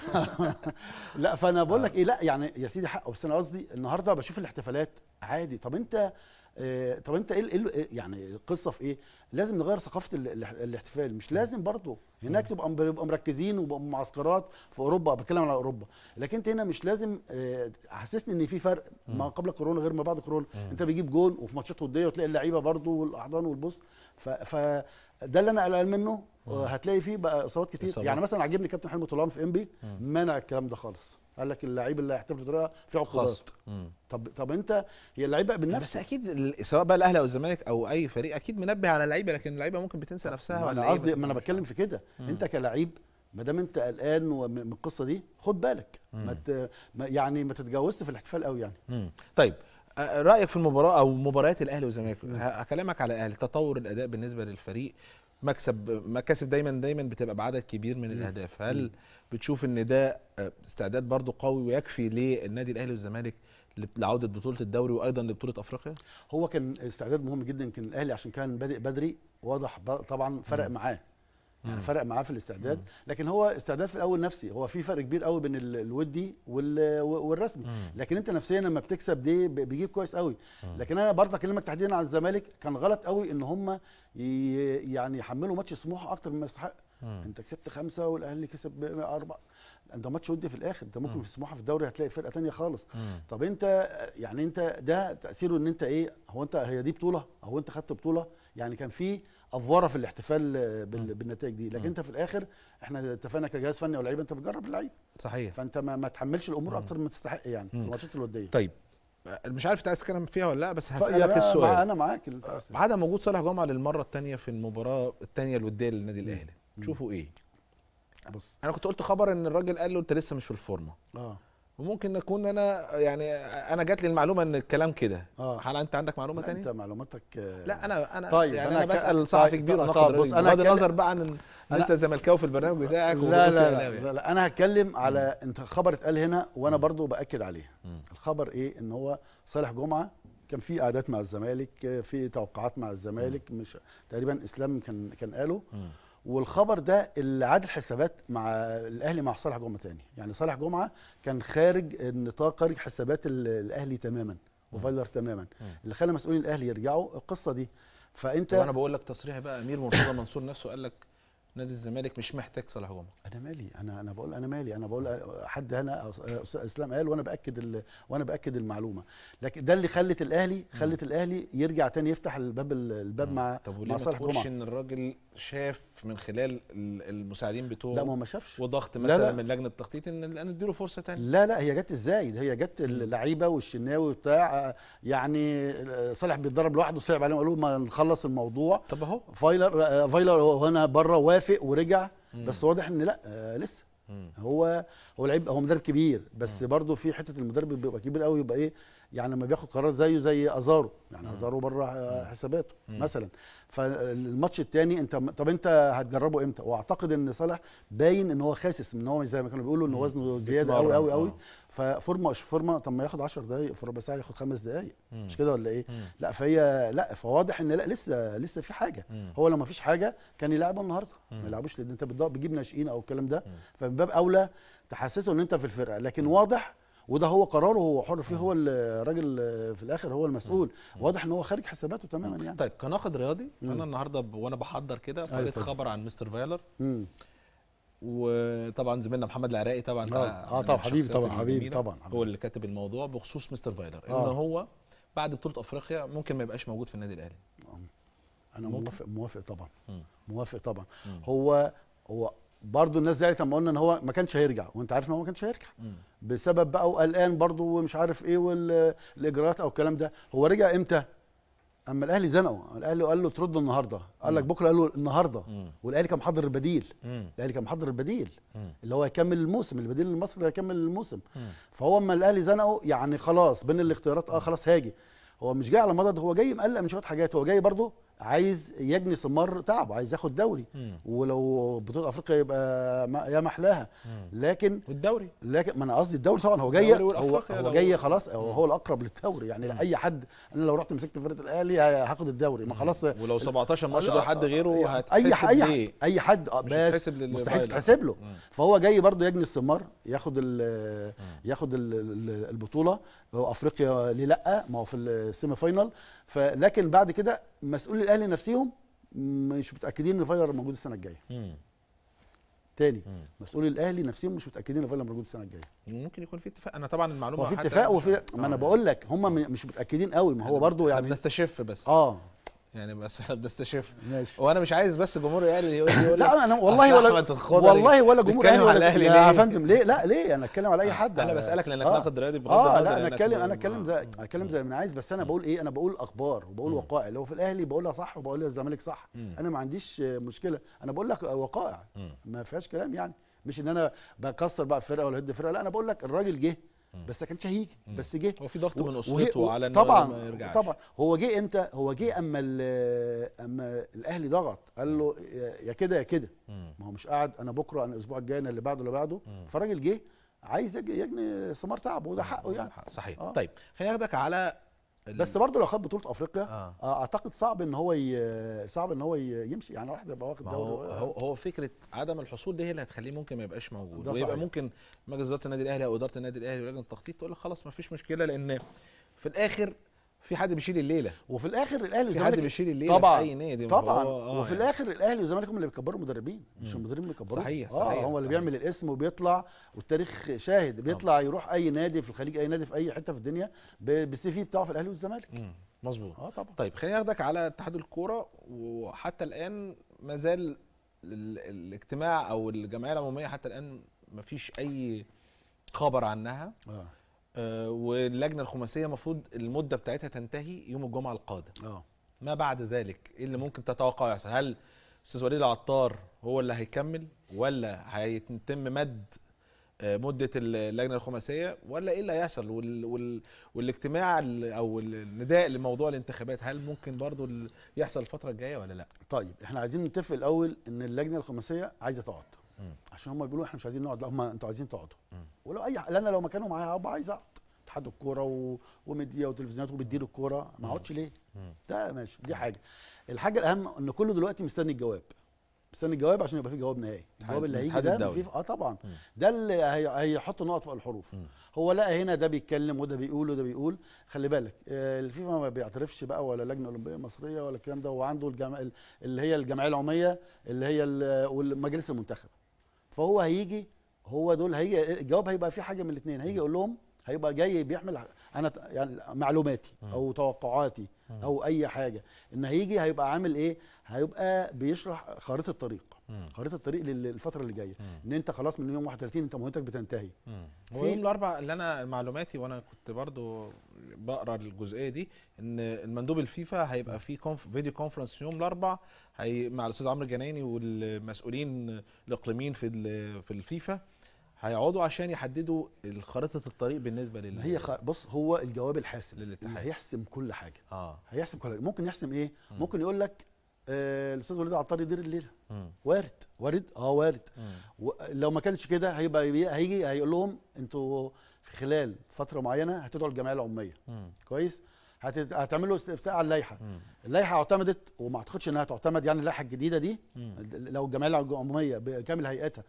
لا فانا بقول لك ايه لا يعني يا سيدي حقه بس انا قصدي النهارده بشوف الاحتفالات عادي طب انت آه، طب انت ايه ال- إيه ال- يعني القصه في ايه؟ لازم نغير ثقافه ال- ال- الاحتفال مش لازم برضه هناك تبقى بيبقى مركزين وبقوا معسكرات في اوروبا بتكلم على اوروبا لكن انت هنا مش لازم آه، حسسني ان في فرق ما قبل كورونا غير ما بعد كورونا انت بيجيب جون وفي ماتشات وديه وتلاقي اللعيبه برضه والاحضان والبص ف, ف ده اللي انا قلقان منه آه، هتلاقي فيه بقى اصابات كتير إصابات. يعني مثلا عجبني كابتن حلمي طولان في انبي منع الكلام ده خالص قال لك اللعيب اللي هيحتفل بطريقه في عقوبات خاص مم. طب طب انت هي اللعيبه بالنفس بس اكيد ال- سواء بقى الاهلي او الزمالك او اي فريق اكيد منبه على اللعيبه لكن اللعيبه ممكن بتنسى نفسها ما ولا انا إيه؟ قصدي ما انا بتكلم في كده انت كلاعب ما دام انت قلقان ومن من القصه دي خد بالك ما ت... ما يعني ما تتجاوزش في الاحتفال قوي يعني مم. طيب آه، رايك في المباراه او مباريات الاهلي والزمالك ه- هكلمك على الاهلي تطور الاداء بالنسبه للفريق مكسب مكاسب دايما دايما بتبقى بعدد كبير من الاهداف هل بتشوف ان ده آه، استعداد برضو قوي ويكفي للنادي الاهلي والزمالك لعوده بطوله الدوري وايضا لبطوله افريقيا هو كان استعداد مهم جدا يمكن الاهلي عشان كان بادئ بدري واضح ب- طبعا فرق معاه يعني فرق معاه في الاستعداد لكن هو استعداد في الاول نفسي هو في فرق كبير قوي بين ال- الودي وال- والرسمي لكن انت نفسيا لما بتكسب دي ب- بيجيب كويس قوي لكن انا برضه اكلمك تحديدا عن الزمالك كان غلط قوي ان هم ي- يعني يحملوا ماتش سموحه اكتر مما يستحق انت كسبت خمسه والاهلي كسب اربعه انت ماتش ودي في الاخر انت ممكن في سموحه في الدوري هتلاقي فرقه تانية خالص طب انت يعني انت ده تاثيره ان انت ايه هو انت هي دي بطوله هو انت خدت بطوله يعني كان في افوره في الاحتفال بال- بالنتائج دي لكن انت في الاخر احنا اتفقنا كجهاز فني ولاعيبه انت بتجرب اللعيبه صحيح فانت ما, ما تحملش الامور اكتر ما تستحق يعني في الماتشات الوديه طيب آه، مش عارف انت عايز تتكلم فيها ولا لا بس ف- يا هسالك بقى السؤال مع انا معاك اللي انت عايز تقوله. عدم وجود صالح جمعه للمره الثانيه في المباراه الثانيه الوديه للنادي الاهلي تشوفوا ايه بص انا كنت قلت خبر ان الراجل قال له انت لسه مش في الفورمه اه وممكن اكون انا يعني انا جات لي المعلومه ان الكلام كده اه هل انت عندك معلومه لا، انت تانية معلوماتك آه، لا انا انا طيب، يعني أنا انا, ك- بسال صحفي طيب، كبير طيب، وناقد بص، رياضي أنا بغض هتكلم- النظر بقى عن ان أنا- انت زملكاوي في البرنامج بتاعك لا وبص لا, أهلاوي لا, يعني. لا, لا انا هتكلم على انت خبر اتقال هنا وانا برضو باكد عليه الخبر ايه ان هو صالح جمعه كان في قعدات مع الزمالك في توقعات مع الزمالك مش تقريبا اسلام كان كان قاله والخبر ده اللي عاد الحسابات مع الاهلي مع صالح جمعه تاني يعني صالح جمعه كان خارج النطاق خارج حسابات ال- الاهلي تماما وفايلر تماما اللي خلى مسؤولين الاهلي يرجعوا القصه دي فانت طب انا بقول لك تصريح بقى امير مرتضى منصور نفسه قال لك نادي الزمالك مش محتاج صالح جمعه انا مالي انا انا بقول انا مالي انا بقول حد هنا استاذ اسلام قال وانا باكد ال- وانا باكد المعلومه لكن ده اللي خلت الاهلي خلت الاهلي يرجع تاني يفتح الباب الباب مع طب وليه مع ما صالح تقولش جمعه ان الراجل شاف من خلال ال- المساعدين بتوعه لا ما هو ما شافش وضغط لا، مثلا لا. من لجنه التخطيط ان الان نديله فرصه ثانيه لا لا هي جت ازاي ده هي جت اللعيبه والشناوي وبتاع آه، يعني آه، صالح بيتدرب لوحده صعب عليهم قالوا ما نخلص الموضوع طب اهو فايلر آه، فايلر هو هنا بره وافق ورجع بس واضح ان لا آه، لسه مم. هو هو لعيب هو مدرب كبير بس برضه في حته المدرب بيبقى كبير قوي يبقى ايه يعني لما بياخد قرار زيه زي ازارو يعني ازارو بره آه، حساباته مثلا فالماتش الثاني انت طب انت هتجربه امتى واعتقد ان صالح باين ان هو خاسس ان هو زي ما كانوا بيقولوا ان وزنه زياده قوي قوي قوي آه. ففورمه مش فورمه طب ما ياخد 10 دقائق في ربع ساعه ياخد خمس دقائق مم. مش كده ولا ايه مم. لا فهي لا فواضح ان لا لسه لسه في حاجه مم. هو لو ما فيش حاجه كان يلعبه النهارده ما يلعبوش لان انت بتض- بتجيب ناشئين او الكلام ده فمن باب اولى تحسسه ان انت في الفرقه لكن واضح وده هو قراره هو حر فيه هو الراجل في الاخر هو المسؤول واضح ان هو خارج حساباته تماما يعني طيب كناقد رياضي مم. انا النهارده ب... وانا بحضر كده قريت اتفضل. خبر عن مستر فايلر مم. وطبعا زميلنا محمد العراقي طبعا آه، ده آه، من طبعا، حبيبي الشخصيات طبعا، حبيبي الجميلة. طبعا، هو حبيبي. اللي كاتب الموضوع بخصوص مستر فايلر ان آه. هو بعد بطوله افريقيا ممكن ما يبقاش موجود في النادي الاهلي انا ممكن. موافق موافق طبعا مم. موافق طبعا مم. هو هو برضه الناس زعلت لما قلنا ان هو ما كانش هيرجع وانت عارف ان هو ما كانش هيرجع مم. بسبب بقى وقلقان برضه ومش عارف ايه والاجراءات او الكلام ده هو رجع امتى اما الاهلي زنقه الاهلي قال له ترد النهارده قال لك بكره قال له النهارده مم. والاهلي كان محضر البديل مم. الاهلي كان محضر البديل مم. اللي هو يكمل الموسم البديل المصري هيكمل الموسم مم. فهو اما الاهلي زنقه يعني خلاص بين الاختيارات اه خلاص هاجي هو مش جاي على مضض هو جاي مقلق من شويه حاجات هو جاي برضه عايز يجني ثمار تعبه عايز ياخد دوري مم. ولو بطوله افريقيا يبقى ما- يا محلاها لكن والدوري لكن ما انا قصدي الدوري طبعا هو جاي الدوري هو, والأفريقيا هو لو- جاي خلاص هو, هو الاقرب للدوري يعني اي حد انا لو رحت مسكت فرقه الاهلي هاخد الدوري ما خلاص ولو 17 ماتش لا، دول حد غيره اي هتحسب اي ليه؟ اي حد آه، مش بس هتحسب لل- مستحيل للفايلر. تتحسب له مم. فهو جاي برضه يجني الثمار ياخد ال ياخد ال- ال- البطوله هو افريقيا ليه لا ما هو في السيمي فاينال فلكن بعد كده مسؤول الاهلي نفسهم مش متاكدين ان فايلر موجود السنه الجايه مم. تاني مم. مسؤول الاهلي نفسهم مش متاكدين ان فايلر موجود السنه الجايه ممكن يكون في اتفاق انا طبعا المعلومه هو في حتى اتفاق مش- وفي ما انا آه. بقول لك هم مش متاكدين قوي ما هو برضه احنا يعني بنستشف بس اه يعني بس احنا بنستشف ماشي وانا مش عايز بس الجمهور الاهلي يقول يقول لا انا والله أصل ولا أحمد الخضري والله ولا جمهور بيتكلم اهلي على ولا الأهلي يا ليه؟ فندم ليه لا ليه انا اتكلم على اي حد انا بسالك لانك آه. ناقد رياضي بغض اه النظر لا انا إنك اتكلم م- انا اتكلم زي اتكلم زي ما انا عايز بس انا بقول ايه انا بقول اخبار وبقول وقائع لو في الاهلي بقولها صح وبقول الزمالك صح مم. انا ما عنديش آه، مشكله انا بقول لك وقائع مم. ما فيهاش كلام يعني مش ان انا بكسر بقى فرقه ولا هد فرقه لا انا بقول لك الراجل جه بس ما كانش هيجي بس جه هو في ضغط من و- اسرته وجه- على انه طبعا ما يرجعش طبعا هو جه امتى هو جه اما ال- اما الاهلي ضغط قال له يا يا كده يا كده مم. ما هو مش قاعد انا بكره انا الاسبوع الجاي انا اللي بعده اللي بعده فالراجل جه عايز يج- يجني ثمار تعبه وده حقه يعني صحيح آه. طيب خلينا ناخدك على ال- بس برضه لو خد بطوله افريقيا آه. آه. اعتقد صعب ان هو ي... صعب ان هو ي- يمشي يعني واحد يبقى واخد ما هو دوري هو هو فكره عدم الحصول دي هي اللي هتخليه ممكن ما يبقاش موجود ده ويبقى صحيح. ممكن مجلس اداره النادي الاهلي او اداره النادي الاهلي ولجنه التخطيط تقول لك خلاص ما فيش مشكله لان في الاخر في حد بيشيل الليله وفي الاخر الاهلي في حد والزمالك بيشيل الليله طبعا في اي نادي طبعا فهو- آه وفي يعني. الاخر الاهلي والزمالك هم اللي بيكبروا المدربين مش المدربين اللي بيكبروا صحيح، اه صحيح، هو اللي صحيح. بيعمل الاسم وبيطلع والتاريخ شاهد بيطلع يروح اي نادي في الخليج اي نادي في اي حته في الدنيا ب- بالسي في بتاعه في الاهلي والزمالك مم. مظبوط اه طبعا طيب خلينا ناخدك على اتحاد الكوره وحتى الان ما زال ال- الاجتماع او الجمعيه العموميه حتى الان ما فيش اي خبر عنها اه آه، واللجنه الخماسيه المفروض المده بتاعتها تنتهي يوم الجمعه القادم اه ما بعد ذلك ايه اللي ممكن تتوقع يحصل هل استاذ وليد العطار هو اللي هيكمل ولا هيتم مد آه، مده اللجنه الخماسيه ولا ايه اللي هيحصل وال وال والاجتماع ال- او النداء لموضوع الانتخابات هل ممكن برضو ال- يحصل الفتره الجايه ولا لا طيب احنا عايزين نتفق الاول ان اللجنه الخماسيه عايزه تقعد مم. عشان هم بيقولوا احنا مش عايزين نقعد لا هم انتوا عايزين تقعدوا ولو اي لا انا لو مكانه معايا هبقى عايز اقعد اتحاد الكوره و... وميديا وتلفزيونات وبتدير الكوره ما اقعدش ليه ده ماشي دي حاجه الحاجه الاهم ان كله دلوقتي مستني الجواب مستني الجواب عشان يبقى في جواب نهائي الجواب اللي هيجي الاتحاد ده الدولي. فيه اه طبعا ده اللي هي- هيحط نقط فوق الحروف هو لقى هنا ده بيتكلم وده بيقول وده بيقول خلي بالك آه، الفيفا ما بيعترفش بقى ولا لجنه اولمبيه مصريه ولا الكلام ده هو عنده الجمع... اللي هي الجمعيه العموميه اللي هي ال- والمجلس المنتخب فهو هيجي هو دول هي الجواب هيبقى في حاجه من الاثنين هيجي يقول لهم هيبقى جاي بيحمل انا ت- يعني معلوماتي او توقعاتي او اي حاجه ان هيجي هيبقى عامل ايه هيبقى بيشرح خريطه الطريق مم. خريطه الطريق للفتره اللي جايه ان انت خلاص من يوم 31 انت مهمتك بتنتهي هو يوم الاربعاء اللي انا معلوماتي وانا كنت برضو بقرا الجزئيه دي ان المندوب الفيفا هيبقى في كونف فيديو كونفرنس يوم الاربعاء هي مع الاستاذ عمرو الجنايني والمسؤولين الاقليميين في ال- في الفيفا هيقعدوا عشان يحددوا خريطه الطريق بالنسبه لل هي خ... بص هو الجواب الحاسم للاتحاد. اللي هيحسم كل حاجه اه هيحسم كل حاجه ممكن يحسم ايه ممكن يقول لك آه الاستاذ وليد عطار يدير الليله مم. وارد وارد اه وارد مم. و- لو ما كانش كده هيبقى يبقى- هيجي هيقول لهم انتوا في خلال فتره معينه هتدعوا الجمعيه العموميه مم. كويس هت- هتعملوا استفتاء على اللائحه مم. اللائحه اعتمدت وما اعتقدش انها تعتمد يعني اللائحه الجديده دي مم. لو الجمعيه العموميه بكامل هيئتها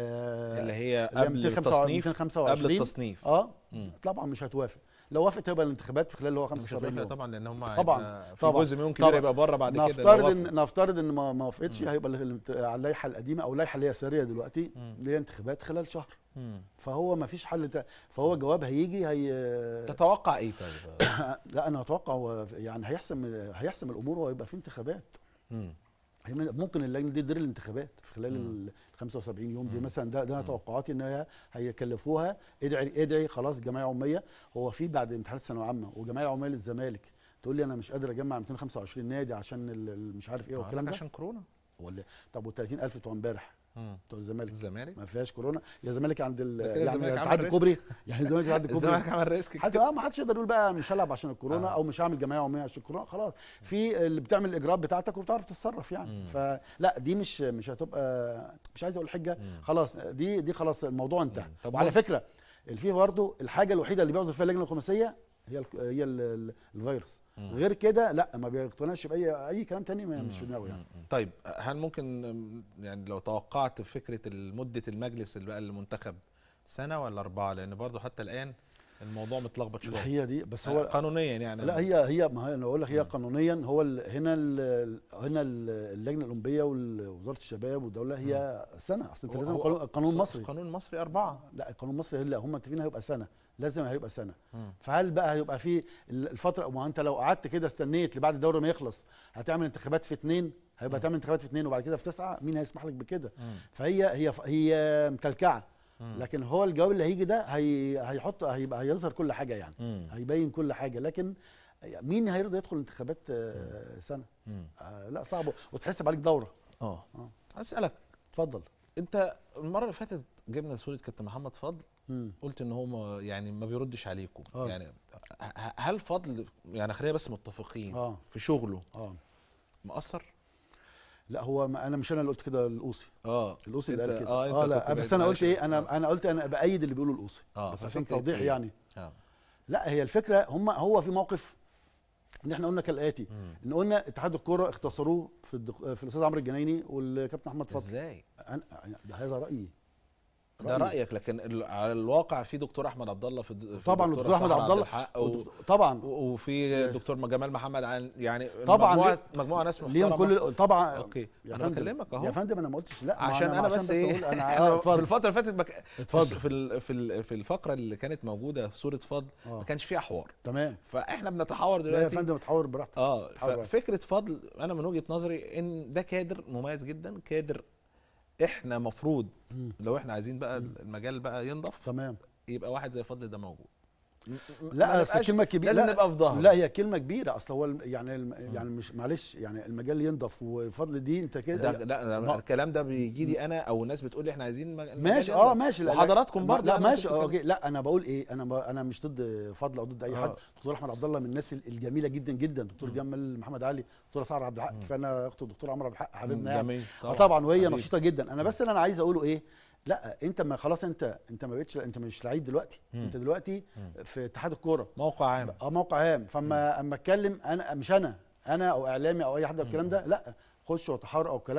آه اللي هي اللي هي قبل 225 التصنيف 225 قبل التصنيف اه مم. طبعا مش هتوافق لو وافقت هيبقى الانتخابات في خلال اللي هو مش 75 هتوافق يوم طبعا لان هم طبعاً، في طبعاً، جزء منهم كبير طبعاً. هيبقى بره بعد كده لو نفترض وافقوا. ان نفترض ان ما ما وافقتش هيبقى ال- ال- على اللائحه القديمه او اللائحه اللي هي ساريه دلوقتي مم. اللي هي انتخابات خلال شهر مم. فهو ما فيش حل تا- فهو جواب هيجي هي تتوقع ايه طيب لا انا اتوقع هو يعني هيحسم هيحسم الامور وهيبقى في انتخابات مم. هي من- ممكن اللجنه دي تدير الانتخابات في خلال ال 75 يوم دي مثلا ده ده أنا توقعاتي ان هي هيكلفوها ادعي ادعي خلاص جمعيه عموميه هو في بعد امتحانات الثانويه العامه وجمعيه عموميه للزمالك تقول لي انا مش قادر اجمع 225 نادي عشان ال- ال- مش عارف ايه والكلام ده عشان كورونا ولا طب وال 30000 بتوع امبارح مم. بتوع الزمالك الزمالك ما فيهاش كورونا يا زمالك عند ال ده كده يعني الزمالك عمل الاتحاد ريسك. الكوبري يعني الزمالك الاتحاد الكوبري الزمالك عمل ريسك حتى كتير. اه ما حدش يقدر يقول بقى مش هلعب عشان الكورونا آه. او مش هعمل جمعيه عموميه عشان الكورونا خلاص في اللي بتعمل الاجراءات بتاعتك وبتعرف تتصرف يعني مم. فلا دي مش مش هتبقى مش عايز اقول حجه مم. خلاص دي دي خلاص الموضوع انتهى مم. طب وعلى برضه- فكره الفيفا برضه الحاجه الوحيده اللي بيعذر فيها اللجنه الخماسيه هي ال هي ال ال الفيروس مم. غير كده لا ما بيقتنعش باي اي كلام تاني ما- مش في دماغه يعني مم. طيب هل ممكن أم، يعني لو توقعت فكره مده المجلس اللي بقى المنتخب سنه ولا اربعه لان برضو حتى الان الموضوع متلخبط لا شويه هي دي بس آه، هو قانونيا يعني لا هي هي ما هي انا بقول لك هي قانونيا هو ال هنا ال هنا ال- اللجنه الاولمبيه ووزاره الشباب والدوله هي سنه اصل انت لازم هو- قانون- قانون س- مصري قانون مصري اربعه لا القانون المصري لا هم متفقين هيبقى سنه لازم هيبقى سنه مم. فهل بقى هيبقى في ال- الفتره ما انت لو قعدت كده استنيت لبعد الدوري ما يخلص هتعمل انتخابات في اتنين هيبقى تعمل انتخابات في اتنين وبعد كده في تسعه مين هيسمح لك بكده مم. فهي هي هي مكلكعه مم. لكن هو الجواب اللي هيجي ده هي هيحط هيبقى هيظهر كل حاجه يعني مم. هيبين كل حاجه لكن مين هيرضى يدخل انتخابات آه، سنه مم. آه، لا صعب وتحسب عليك دوره اه آه. اسالك اتفضل انت المره اللي فاتت جبنا صوره كابتن محمد فضل مم. قلت ان هو ما- يعني ما بيردش عليكم آه. يعني ه- هل فضل يعني خلينا بس متفقين اه في شغله اه مأثر لا هو ما انا مش انا اللي قلت كده الاوصي اه الاوصي اللي انت- قال كده اه, اه, انت لا كنت بس بعيد انا معلش. قلت ايه انا آه. انا قلت انا بايد اللي بيقوله الاوصي اه بس عشان ففكرة توضيح ايه؟ يعني اه لا هي الفكره هم هو في موقف ان احنا قلنا كالاتي مم. ان قلنا اتحاد الكوره اختصروه في الدك... في الاستاذ عمرو الجنايني والكابتن احمد فضل ازاي أنا... ده هذا رايي ده رايك لكن ال- على الواقع في دكتور احمد عبد الله في الد- في طبعا الدكتورة الدكتور احمد سحر عبد الله الحق و... والدكتور- طبعا و- وفي الدكتور جمال محمد عن يعني طبعاً مجموعه ليه- مجموعه ناس ليهم محترمة. كل طبعا اوكي يا انا فندم- بكلمك اهو يا فندم انا ما قلتش لا ما عشان ما انا بس ايه اقول انا احنا آه، في اتفضل الفتره اللي فاتت بك... اتفضل. في ال... في ال... في الفقره اللي كانت موجوده في صوره فضل آه. ما كانش فيها حوار تمام فاحنا بنتحاور لا يا دلوقتي فندم اتحاور براحتك اه اتحاور براحتك. ففكره فضل انا من وجهه نظري ان ده كادر مميز جدا كادر احنا مفروض مم. لو احنا عايزين بقى المجال بقى ينضف تمام يبقى واحد زي فضل ده موجود م- م- ما لا اصل نبقاش- كلمه كبيره لازم لا نبقى في ظهره لا هي كلمه كبيره اصل هو الم- يعني الم- يعني مش معلش يعني المجال ينضف وفضل دي انت ده كده لا لا ما- الكلام ده بيجي لي انا او الناس بتقول لي احنا عايزين مج- المجال ماشي ينضف. اه ماشي لا لا- وحضراتكم ما- برضه لا أنا ماشي كنت اوكي لا انا بقول ايه انا ب... انا مش ضد فضل او ضد اي آه. حد دكتور احمد عبد الله من الناس ال- الجميله جدا جدا دكتور جمال محمد علي دكتوره سعر عبد الحق فانا اخت الدكتور عمرو عبد الحق حبيبنا يعني جميل طبعا, طبعا وهي حبيبي. نشيطه جدا انا بس اللي انا عايز اقوله ايه لا انت ما خلاص انت انت ما بقتش انت مش لعيب دلوقتي مم. انت دلوقتي في اتحاد الكوره موقع عام اه موقع هام فاما اما اتكلم انا مش انا انا او اعلامي او اي حد أو الكلام ده لا خش وتحاور او الكلام ده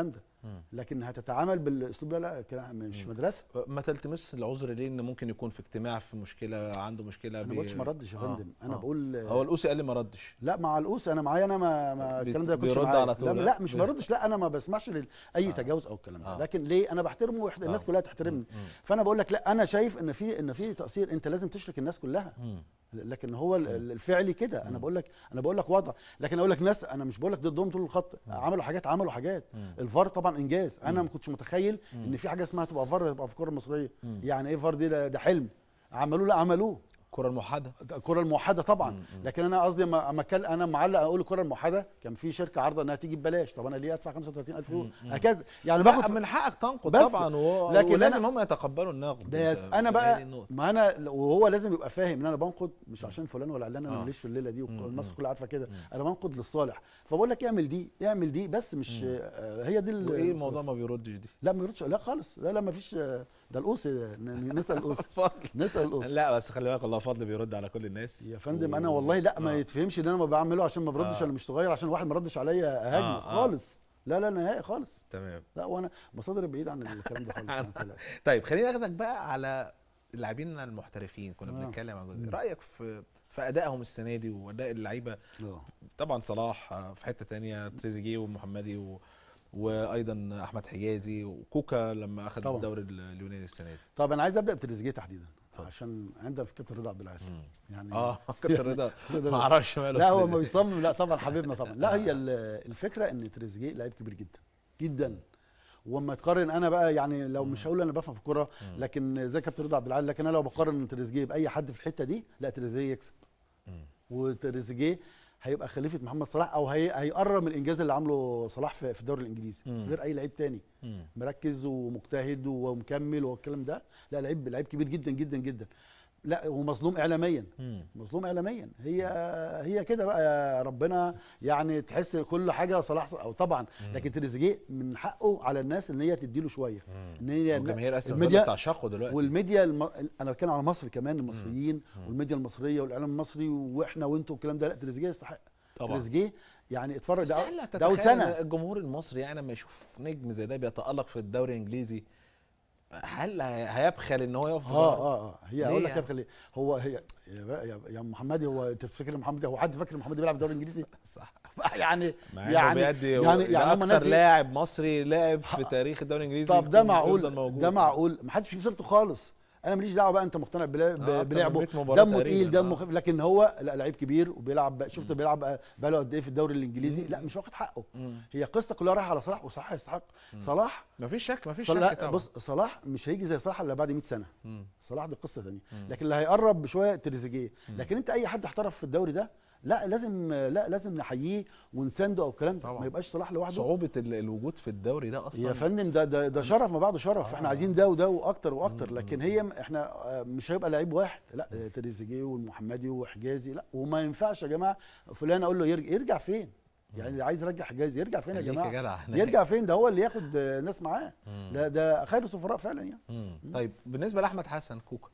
مم. لكن هتتعامل بالاسلوب ده لا كلام- مش مدرسه ما تلتمس العذر ليه ان ممكن يكون في اجتماع في مشكله عنده مشكله انا ما قلتش ما ردش يا آه، فندم انا آه. بقول هو القوسي قال لي ما ردش لا مع القوس انا معايا انا ما, ما بيت- الكلام ده ما يكونش بيرد معايا على طول، لا, لا؟ لا مش بي- بردش لا انا ما بسمعش لاي تجاوز او الكلام ده آه. لكن ليه انا بحترمه وإحنا- الناس آه. كلها تحترمني فانا بقول لك لا انا شايف ان في ان في تقصير انت لازم تشرك الناس كلها مم. لكن هو ال- ال- الفعلي كده انا بقول لك انا بقول لك وضع لكن اقول لك ناس انا مش بقول لك ضدهم طول الخط عملوا حاجات عملوا حاجات الفار طبعا انجاز انا ما كنتش متخيل ان في حاجه اسمها تبقى فار تبقى في الكره المصريه يعني ايه فار دي ده ده حلم عملوه لا عملوه الكره الموحده الكره الموحده طبعا لكن انا قصدي اما اما كان انا معلق اقول الكره الموحده كان في شركه عارضه انها تيجي ببلاش طب انا ليه ادفع 35000 يورو هكذا يعني باخد لا من حقك تنقد بس. طبعا و... لكن ولازم أنا- هم يتقبلوا النقد بس أنت- انا هي دي بقى النقطة. ما انا وهو لازم يبقى فاهم ان انا بنقد مش عشان فلان ولا علان انا آه. ماليش في الليله دي مم. والناس كلها عارفه كده انا بنقد للصالح فبقول لك اعمل دي اعمل دي بس مش آه، هي دي ال- وايه الموضوع ما بيردش دي لا ما يردش لا خالص لا لا ما فيش آه، ده القوس آه، ن- نسال القوس فضل نسال القوس لا بس خلي بالك الله فضل بيرد على كل الناس يا فندم و- انا والله لا ما آه. يتفهمش ان انا ما بعمله عشان ما بردش آه. انا مش صغير عشان واحد ما ردش عليا اهاجمه آه، آه. خالص لا لا نهائي خالص تمام لا وانا مصادر بعيد عن الكلام ده خالص ما تقلقش. طيب خليني اخدك بقى على اللاعبين المحترفين كنا تمام. بنتكلم عن مم. رايك في في ادائهم السنه دي واداء اللعيبه اه طبعا صلاح آه، في حته تانية تريزيجيه ومحمدي و... وايضا احمد حجازي وكوكا لما اخذ طبعا. الدوري ال- اليوناني السنه دي طب انا عايز ابدا بتريزيجيه تحديدا اتفضل. عشان عندنا في كابتن رضا عبد العال مم. يعني اه كابتن رضا رضا ما اعرفش ماله لا هو في ما بيصمم لا طبعا حبيبنا طبعا لا هي ال- الفكره ان تريزيجيه لعيب كبير جدا جدا واما تقارن انا بقى يعني لو مش هقول انا بفهم في الكوره لكن زي كابتن رضا عبد العال لكن انا لو بقارن تريزيجيه باي حد في الحته دي لا تريزيجيه يكسب مم. وتريزيجيه هيبقى خليفه محمد صلاح او هي هيقرب من الانجاز اللي عامله صلاح في في الدوري الانجليزي مم. غير اي لعيب تاني مم. مركز ومجتهد ومكمل والكلام ده لا لعيب لعيب كبير جدا جدا جدا لا ومظلوم اعلاميا مم. مظلوم اعلاميا هي هي كده بقى يا ربنا يعني تحس كل حاجه صلاح او طبعا لكن تريزيجيه من حقه على الناس ان هي تديله شويه ان هي والجماهير اصلا الميديا الميديا تعشقه دلوقتي والميديا الم... انا بتكلم على مصر كمان المصريين والميديا المصريه والاعلام المصري واحنا وانتوا والكلام ده لا تريزيجيه يستحق طبعا تريزيجيه يعني اتفرج بس ده, هل ده أول تتخيل سنه إن الجمهور المصري يعني لما يشوف نجم زي ده بيتالق في الدوري الانجليزي هل هي- هيبخل ان هو يقف في اه ظهره؟ اه اه هي ليه اقول لك يعني؟ يا بخلي هو هي يا, بقى- يا, يا محمدي هو تفتكر محمدي هو حد فاكر محمدي بيلعب الدوري الانجليزي صح يعني مع إنه يعني بيأدي يعني يعني هم الناس اكتر دي لاعب مصري لعب في تاريخ الدوري الانجليزي طب ده يكون- معقول يفضل موجود. ده معقول ما حدش يجيب سيرته خالص انا ماليش دعوه بقى انت مقتنع بلا- آه، ب- أكتر من بلعبه 100 مباراة دمه تقيل تقريباً، دمه آه. خفيف لكن هو لا لعيب كبير وبيلعب شفت بيلعب بقى له قد ايه في الدوري الانجليزي لا مش واخد حقه مم. هي قصه كلها رايحه على صلاح وصلاح يستحق صلاح مفيش شك مفيش شك صلاح طبعا بص صلاح مش هيجي زي صلاح الا بعد 100 سنه مم. صلاح دي قصه ثانيه لكن اللي هيقرب بشويه تريزيجيه لكن انت اي حد احترف في الدوري ده لا لازم لا لازم نحييه ونسانده او الكلام ده طبعا. ما يبقاش صلاح لوحده صعوبه ال- الوجود في الدوري ده اصلا يا فندم ده ده, ده شرف ما بعده شرف آه. احنا عايزين ده وده واكتر واكتر لكن هي م- احنا آه، مش هيبقى لعيب واحد لا آه، تريزيجيه والمحمدي وحجازي لا وما ينفعش يا جماعه فلان اقول له يرجع يرجع فين يعني اللي عايز يرجع حجازي يرجع فين يا خليك جماعه يا جدع يرجع فين ده هو اللي ياخد آه، ناس معاه مم. ده ده خير السفراء فعلا يعني مم. طيب بالنسبه لاحمد حسن كوكا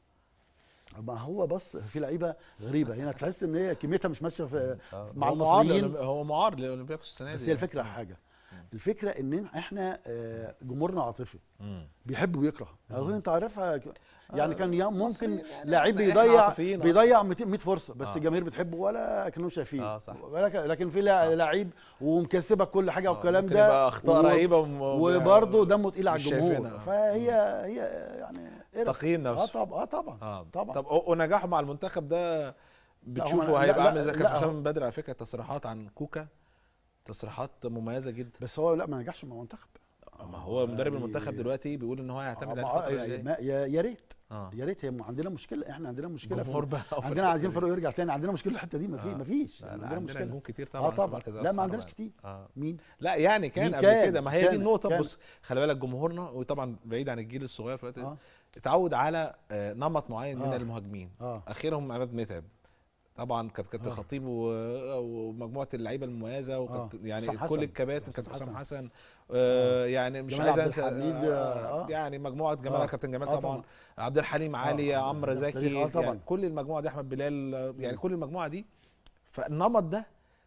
ما هو بص في لعيبه غريبه هنا تحس ان هي كميتها مش ماشيه في مع هو معار المصريين لأولمبي- هو معار لاولمبياكوس السنه دي بس هي الفكره حاجه الفكره ان احنا آه، جمهورنا عاطفي مم. بيحب ويكره اظن انت عارفها ك- يعني كان يا- ممكن مصريين يعني لعيب إحنا- إحنا بيضيع عاطفيين، آه. بيضيع 200 100 فرصه بس آه. الجماهير بتحبه ولا كانوا شايفين آه، صح. ولكن لكن في لع- لعيب ومكسبك كل حاجه والكلام ممكن ده يبقى اخطاء و- رهيبه وم- وبرضه دمه تقيل على مش الجمهور شايفينها. فهي هي يعني قرف. تقييم اه نفسه طبعا اه طبعا اه طبعا طب و- ونجاحه مع المنتخب ده بتشوفه لا، هيبقى لا، عامل زي كان لا، حسام هو- من بدري على فكره تصريحات عن كوكا تصريحات مميزه جدا بس هو لا ما نجحش مع المنتخب ما هو مدرب يعني- المنتخب دلوقتي بيقول ان هو هيعتمد آه، على ما- الفتره آه، الجايه ما- يا يا ريت اه يا ريت هي م- عندنا مشكله احنا عندنا مشكله جمهور في بقى وفي عندنا الحتة عايزين دي. فاروق يرجع تاني عندنا مشكله الحته دي ما في آه. ما فيش لا، لا، عندنا عندنا مشكله نجوم كتير طبعا اه في طبعا مركز لا رأس ما عندناش حربة. كتير اه مين لا يعني كان مين قبل كان؟ كده ما هي دي كان- النقطه كان. بص خلي بالك جمهورنا وطبعا بعيد عن الجيل الصغير في الوقت ده اه اتعود على آه، نمط معين من آه. المهاجمين اه اخرهم عماد متعب طبعا كاب- كابتن آه. خطيب و- ومجموعه اللعيبه المميزه وكابتن يعني حسام كل حسن. الكباتن حسام كابتن حسام حسن. حسن آه يعني مش جمال عايز عبد انسى الحميد، آه آه. يعني مجموعه جمال آه. كابتن جمال آه طبعا طبعا. عبد الحليم علي آه. عمرو ده في التاريخ، زكي آه طبعا. يعني كل المجموعه دي احمد بلال آه، يعني كل المجموعه دي فالنمط ده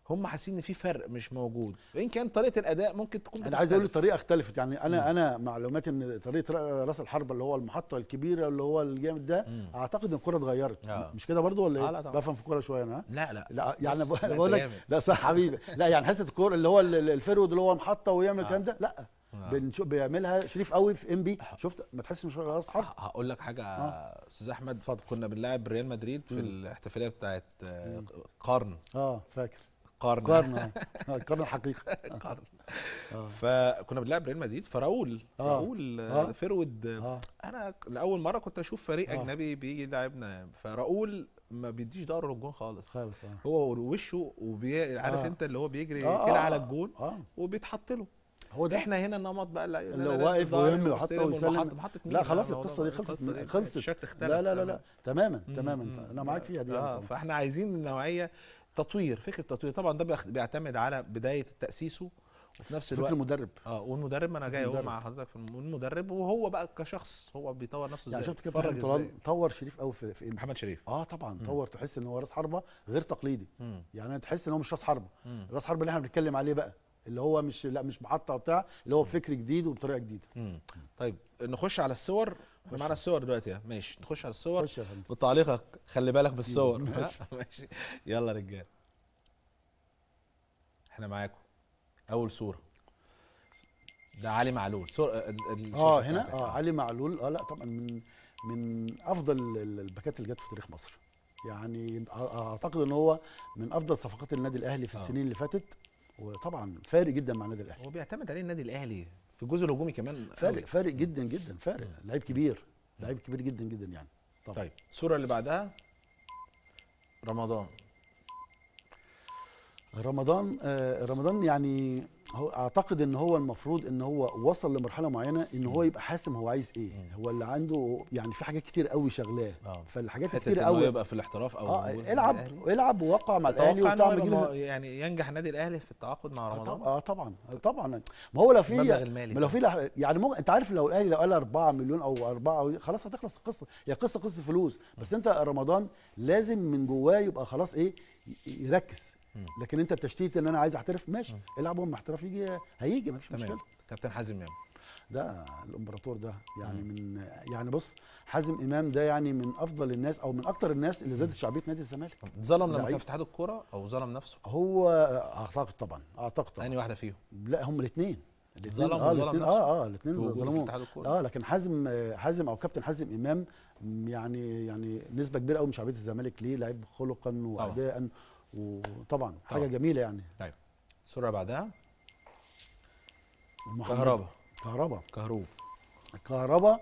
هم حاسين ان في فرق مش موجود وان كان طريقه الاداء ممكن تكون انا عايز اقول بتختلف. الطريقه اختلفت يعني انا انا معلوماتي ان طريقه را- راس الحربه اللي هو المحطه الكبيره اللي هو الجامد ده مم. اعتقد ان الكره اتغيرت آه. مش كده برضو ولا آه، ايه لا طبعا. بفهم في الكوره شويه انا ها؟ لا لا لا يعني بص، ب- لا، بقول أنت لك جامد. لا صح حبيبي لا يعني حته الكوره اللي هو ال- ال- الفيرود اللي هو محطه ويعمل آه. الكلام ده لا آه. بنشوف بيعملها شريف قوي في ام بي شفت ما تحسش مش راس حرب ه- هقول لك حاجه آه. استاذ احمد اتفضل. كنا بنلاعب ريال مدريد في مم. الاحتفاليه بتاعت آه، قرن اه فاكر قرن قرن اه آه، قرن الحقيقه قرن آه. فكنا بنلعب ريال مدريد فراول آه. راؤول آه. آه. فرود آه. اه انا لاول مره كنت اشوف فريق آه. اجنبي بيجي يلعبنا فراؤول ما بيديش ظهره للجون خالص خالص اه هو وشه وبي... عارف آه. انت اللي هو بيجري آه، كده آه، على آه. الجون اه وبيتحط له هو ده احنا هنا النمط بقى اللي اللي هو واقف ويعمل ويحط ويسلم. محطة لا خلاص القصه دي خلصت خلصت الشكل اختلف لا لا لا لا تماماً. تماما مم، تماما مم. انا معاك فيها دي يعني اه طبعاً. فاحنا عايزين النوعيه تطوير فكره تطوير طبعا ده بيخ- بيعتمد على بدايه تأسيسه وفي نفس فكر الوقت المدرب اه والمدرب ما انا فكر جاي اهو المدرب. مع حضرتك في الم- والمدرب وهو بقى كشخص هو بيطور نفسه يعني ازاي شفت كابتن اتفرج محمد طلال ازاي طور شريف قوي في في إم. محمد شريف اه طبعا طور تحس ان هو راس حربه غير تقليدي مم. يعني تحس ان هو مش راس حربه مم. راس حربه اللي احنا بنتكلم عليه بقى اللي هو مش لا مش محطه وبتاع اللي هو بفكر جديد وبطريقه جديده مم. طيب نخش على الصور احنا خش معانا على الصور دلوقتي ها. ماشي نخش على الصور خش يا فندم وتعليقك خلي بالك بالصور ماشي. ها؟ ماشي يلا يا رجاله احنا معاكم اول صوره ده علي معلول صور ال- ال- اه الشاشة هنا بتاعتك. اه علي معلول اه لا طبعا من من افضل ال- الباكات اللي جت في تاريخ مصر يعني أ- اعتقد ان هو من افضل صفقات النادي الاهلي في آه. السنين اللي فاتت وطبعا فارق جدا مع النادي الاهلي هو بيعتمد عليه النادي الاهلي في الجزء الهجومي كمان فارق قوي. فارق جدا جدا فارق لعيب كبير لعيب كبير جدا جدا يعني طبعا طيب الصوره اللي بعدها رمضان رمضان آه رمضان يعني هو اعتقد ان هو المفروض ان هو وصل لمرحله معينه ان هو يبقى حاسم هو عايز ايه هو اللي عنده يعني في حاجات كتير قوي شغلاه اه فالحاجات حته كتير انه قوي يبقى في الاحتراف او اه موجود في العب النادي الأهلي. العب ووقع مع الاهلي تتوقع إن هو وبتاع يبقى مجيب م- يعني ينجح النادي الاهلي في التعاقد مع اه رمضان طبعا اه طبعا طبعا ما هو لو في المبلغ المالي ما لو في لح- يعني ممكن انت عارف لو الاهلي لو قال 4 مليون او 4 أو خلاص هتخلص القصه هي قصه قصه فلوس بس انت رمضان لازم من جواه يبقى خلاص ايه ي- يركز مم. لكن انت التشتيت ان انا عايز احترف ماشي العب وهم احتراف يجي هيجي مفيش تمام مشكله كابتن حازم امام ده الامبراطور ده يعني من يعني بص حازم امام ده يعني من افضل الناس او من اكتر الناس اللي زادت شعبيه نادي الزمالك ظلم لما لعيب. كان في اتحاد الكوره او ظلم نفسه هو اعتقد طبعا اعتقد طبعا انهي واحده فيهم لا هم الاثنين ظلم اه وظلم الاثنين نفسه. اه اه الاثنين في وجوده في ظلموه اتحاد الكوره اه لكن حازم آه، حازم او كابتن حازم امام م، يعني يعني نسبه كبيره قوي من شعبيه الزمالك ليه لعيب خلقا واداء وطبعا حاجه طبعاً. جميله يعني الصوره اللي بعدها محمد- كهربا كهربا كهروب كهربا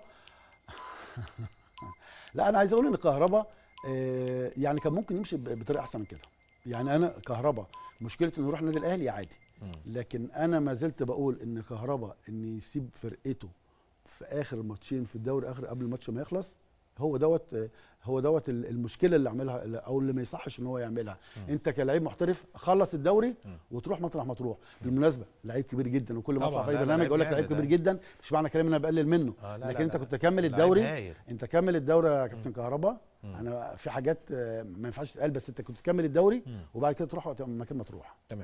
لا انا عايز اقول ان كهربا آه، يعني كان ممكن يمشي ب- بطريقه احسن من كده يعني انا كهربا مشكلته انه يروح النادي الاهلي عادي مم. لكن انا ما زلت بقول ان كهربا ان يسيب فرقته في اخر ماتشين في الدوري اخر قبل الماتش ما يخلص هو دوت آه، هو دوت ال- المشكله اللي عملها او اللي ما يصحش ان هو يعملها مم. انت كلاعب محترف خلص الدوري مم. وتروح مطرح ما تروح بالمناسبه لعيب كبير جدا وكل ما طبعاً، اطلع في لا، اي لا، برنامج لعيب اقول لك جامد لعيب كبير ده. جدا مش معنى كلامي ان انا بقلل منه آه، لا، لكن لا، انت لا. كنت كمل لعيب الدوري هايل. انت كمل الدوري يا كابتن كهربا مم. انا في حاجات آه، ما ينفعش تتقال بس انت كنت تكمل الدوري مم. وبعد كده تروح وقت مكان ما تروح تمام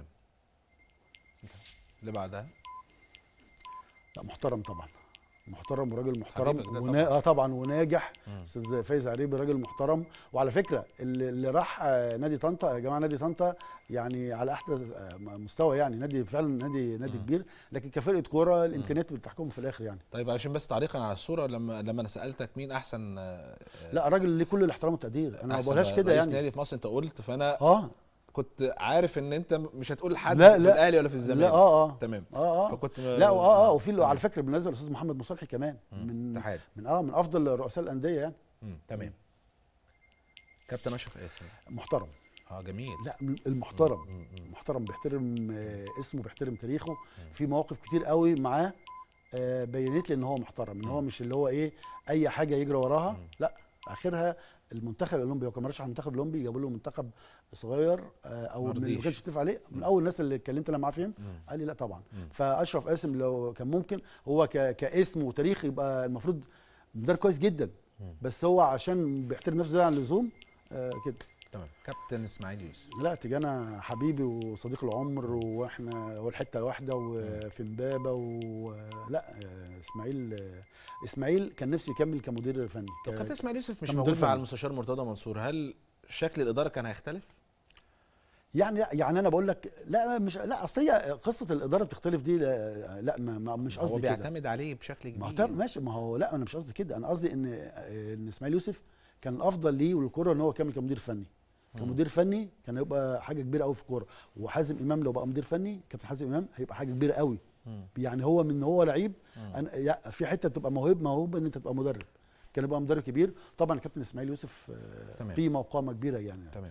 اللي بعدها لا محترم طبعا محترم وراجل محترم حبيبك ده ونا... طبعاً. اه طبعا وناجح مم. استاذ فايز عريبي راجل محترم وعلى فكره اللي, اللي راح آه، نادي طنطا يا جماعه نادي طنطا يعني على احدث آه، مستوى يعني نادي فعلا نادي نادي مم. كبير لكن كفرقه كوره الامكانيات بتحكم في الاخر يعني طيب عشان بس تعليقا على الصوره لما لما انا سالتك مين احسن آه، لا راجل ليه كل الاحترام والتقدير انا ما أحسن بقولهاش كده رئيس يعني نادي في مصر انت قلت فانا اه كنت عارف ان انت مش هتقول حد لا، في لا. الاهلي ولا في الزمالك لا اه اه تمام اه اه فكنت لا اه اه وفي له تمام. على فكره بالنسبه للاستاذ محمد مصالحي كمان مم. من اتحاد من اه من افضل رؤساء الانديه يعني مم. تمام كابتن اشرف قاسم محترم اه جميل لا من المحترم مم. مم. محترم بيحترم آه، اسمه بيحترم تاريخه في مواقف كتير قوي معاه آه، بينت لي ان هو محترم ان هو مش اللي هو ايه اي حاجه يجري وراها مم. لا اخرها المنتخب الاولمبي هو كان مرشح على المنتخب الاولمبي جابوا له منتخب صغير آه، او من اللي ما مرضيش. كانش متفق عليه من اول الناس اللي اتكلمت انا معاه فيهم مم. قال لي لا طبعا مم. فاشرف قاسم لو كان ممكن هو ك- كاسم وتاريخ يبقى المفروض مدرب كويس جدا مم. بس هو عشان بيحترم نفسه زي عن اللزوم آه كده تمام كابتن اسماعيل يوسف لا تيجانا حبيبي وصديق العمر واحنا والحته الواحده وفي امبابه ولا اسماعيل اسماعيل كان نفسه يكمل كمدير فني طب كابتن اسماعيل يوسف مش كان موجود مدير مع فني. المستشار مرتضى منصور هل شكل الاداره كان هيختلف؟ يعني يعني انا بقول لك لا مش لا اصل هي قصه الاداره بتختلف دي لا, لا ما ما- مش هو قصدي كده بيعتمد عليه بشكل ما هو كبير طب ماشي ما هو لا انا مش قصدي كده انا قصدي ان ان اسماعيل يوسف كان الافضل ليه والكوره ان هو يكمل كمدير فني كمدير فني كان هيبقى حاجه كبيره قوي في الكوره وحازم امام لو بقى مدير فني كابتن حازم امام هيبقى حاجه كبيره قوي مم. يعني هو من هو لعيب مم. أنا يا- في حته تبقى موهوب موهوب ان انت تبقى مدرب كان يبقى مدرب كبير طبعا كابتن اسماعيل يوسف آه، تمام. قيمه وقامه كبيره يعني تمام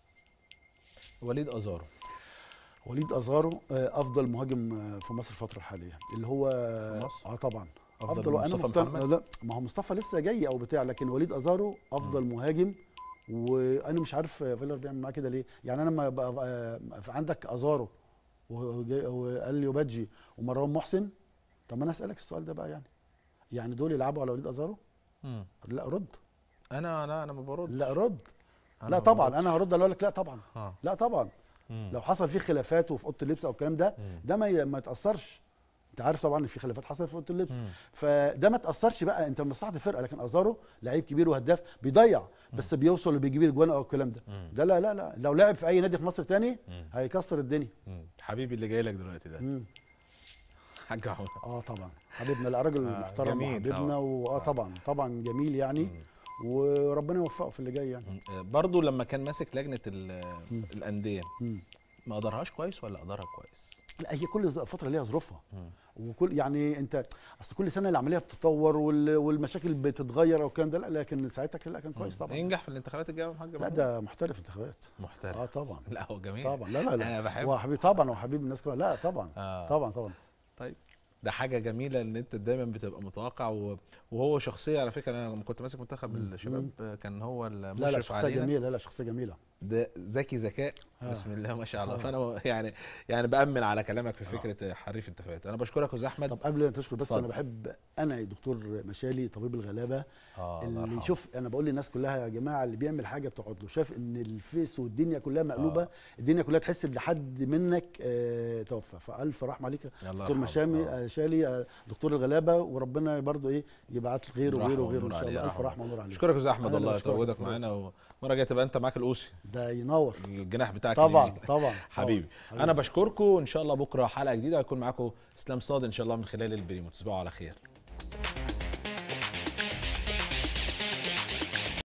وليد ازارو وليد ازارو آه، افضل مهاجم آه، في مصر الفتره الحاليه اللي هو في مصر؟ اه طبعا أفضل من انا مصطفى مقتنع محمد؟ لا ما هو مصطفى لسه جاي او بتاع لكن وليد ازارو افضل مهاجم وانا مش عارف آه، فيلر بيعمل معاه كده ليه يعني انا لما بقى آه، عندك ازارو وجاي- واليو بادجي ومروان محسن طب ما انا اسالك السؤال ده بقى يعني يعني دول يلعبوا على وليد ازارو مم. لا رد انا انا انا ما برد لا رد أنا لا ما طبعا بردش. انا هرد اقول لك لا طبعا اه لا طبعا مم. لو حصل فيه خلافات وفي اوضه اللبس او الكلام ده مم. ده ما ي- ما يتاثرش انت عارف طبعا ان في خلافات حصلت في اوضه اللبس مم. فده ما تاثرش بقى انت مصلحه الفرقه لكن ازارو لعيب كبير وهداف بيضيع بس بيوصل وبيجيب اجوان او الكلام ده مم. ده لا لا لا لو لعب في اي نادي في مصر تاني مم. هيكسر الدنيا مم. حبيبي اللي جاي لك دلوقتي ده مم. حاج عمر اه طبعا حبيبنا لا راجل آه، محترم جميل وحبيبنا طبعاً. واه آه. طبعا طبعا جميل يعني وربنا يوفقه في اللي جاي يعني مم. آه، برضو لما كان ماسك لجنه ال- مم. الانديه مم. ما قدرهاش كويس ولا قدرها كويس؟ لا هي كل ز- فتره ليها ظروفها مم. وكل يعني انت اصل كل سنه العمليه بتتطور وال- والمشاكل بتتغير والكلام ده لا لكن ساعتها لا كان كويس طبعا ينجح في الانتخابات الجايه يا محمد لا ده محترف انتخابات محترف اه طبعا لا هو جميل طبعا لا لا لا انا بحب هو حبيب طبعا هو حبيب الناس كلها لا طبعا آه. طبعا طبعا طيب ده حاجه جميله ان انت دايما بتبقى متوقع و... وهو شخصيه على فكره انا لما كنت ماسك منتخب الشباب آه، كان هو المشرف لا لا شخصيه علينا جميله لا لا شخصيه جميله ده ذكي ذكاء آه. بسم الله ما شاء الله آه. فانا يعني يعني بامن على كلامك في فكره حريف انتخابات انا بشكرك يا استاذ احمد طب قبل ما تشكر بس اتفضل. انا بحب انا يا دكتور مشالي طبيب الغلابه اه الله اللي يرحمه. يشوف انا بقول للناس كلها يا جماعه اللي بيعمل حاجه بتقعد له شاف ان الفيس والدنيا كلها مقلوبه آه. الدنيا كلها تحس ان حد منك آه توفى فالف رحمه عليك الله دكتور يرحمه. مشامي آه. آه. شالي آه دكتور الغلابه وربنا برضو ايه يبعت غيره رحمة وغيره وغيره ونور ان شاء عليه، الله الف رحمة. رحمه ونور عليك اشكرك يا استاذ احمد أنا اللي والله بشكرك تواجدك دكتور. معانا والمره الجايه تبقى انت معاك الاوسي ده ينور الجناح بتاعك طبعا اليمين. طبعا حبيبي طبعاً. انا بشكركم ان شاء الله بكره حلقه جديده هيكون معاكم اسلام صاد ان شاء الله من خلال البريمو تصبحوا على خير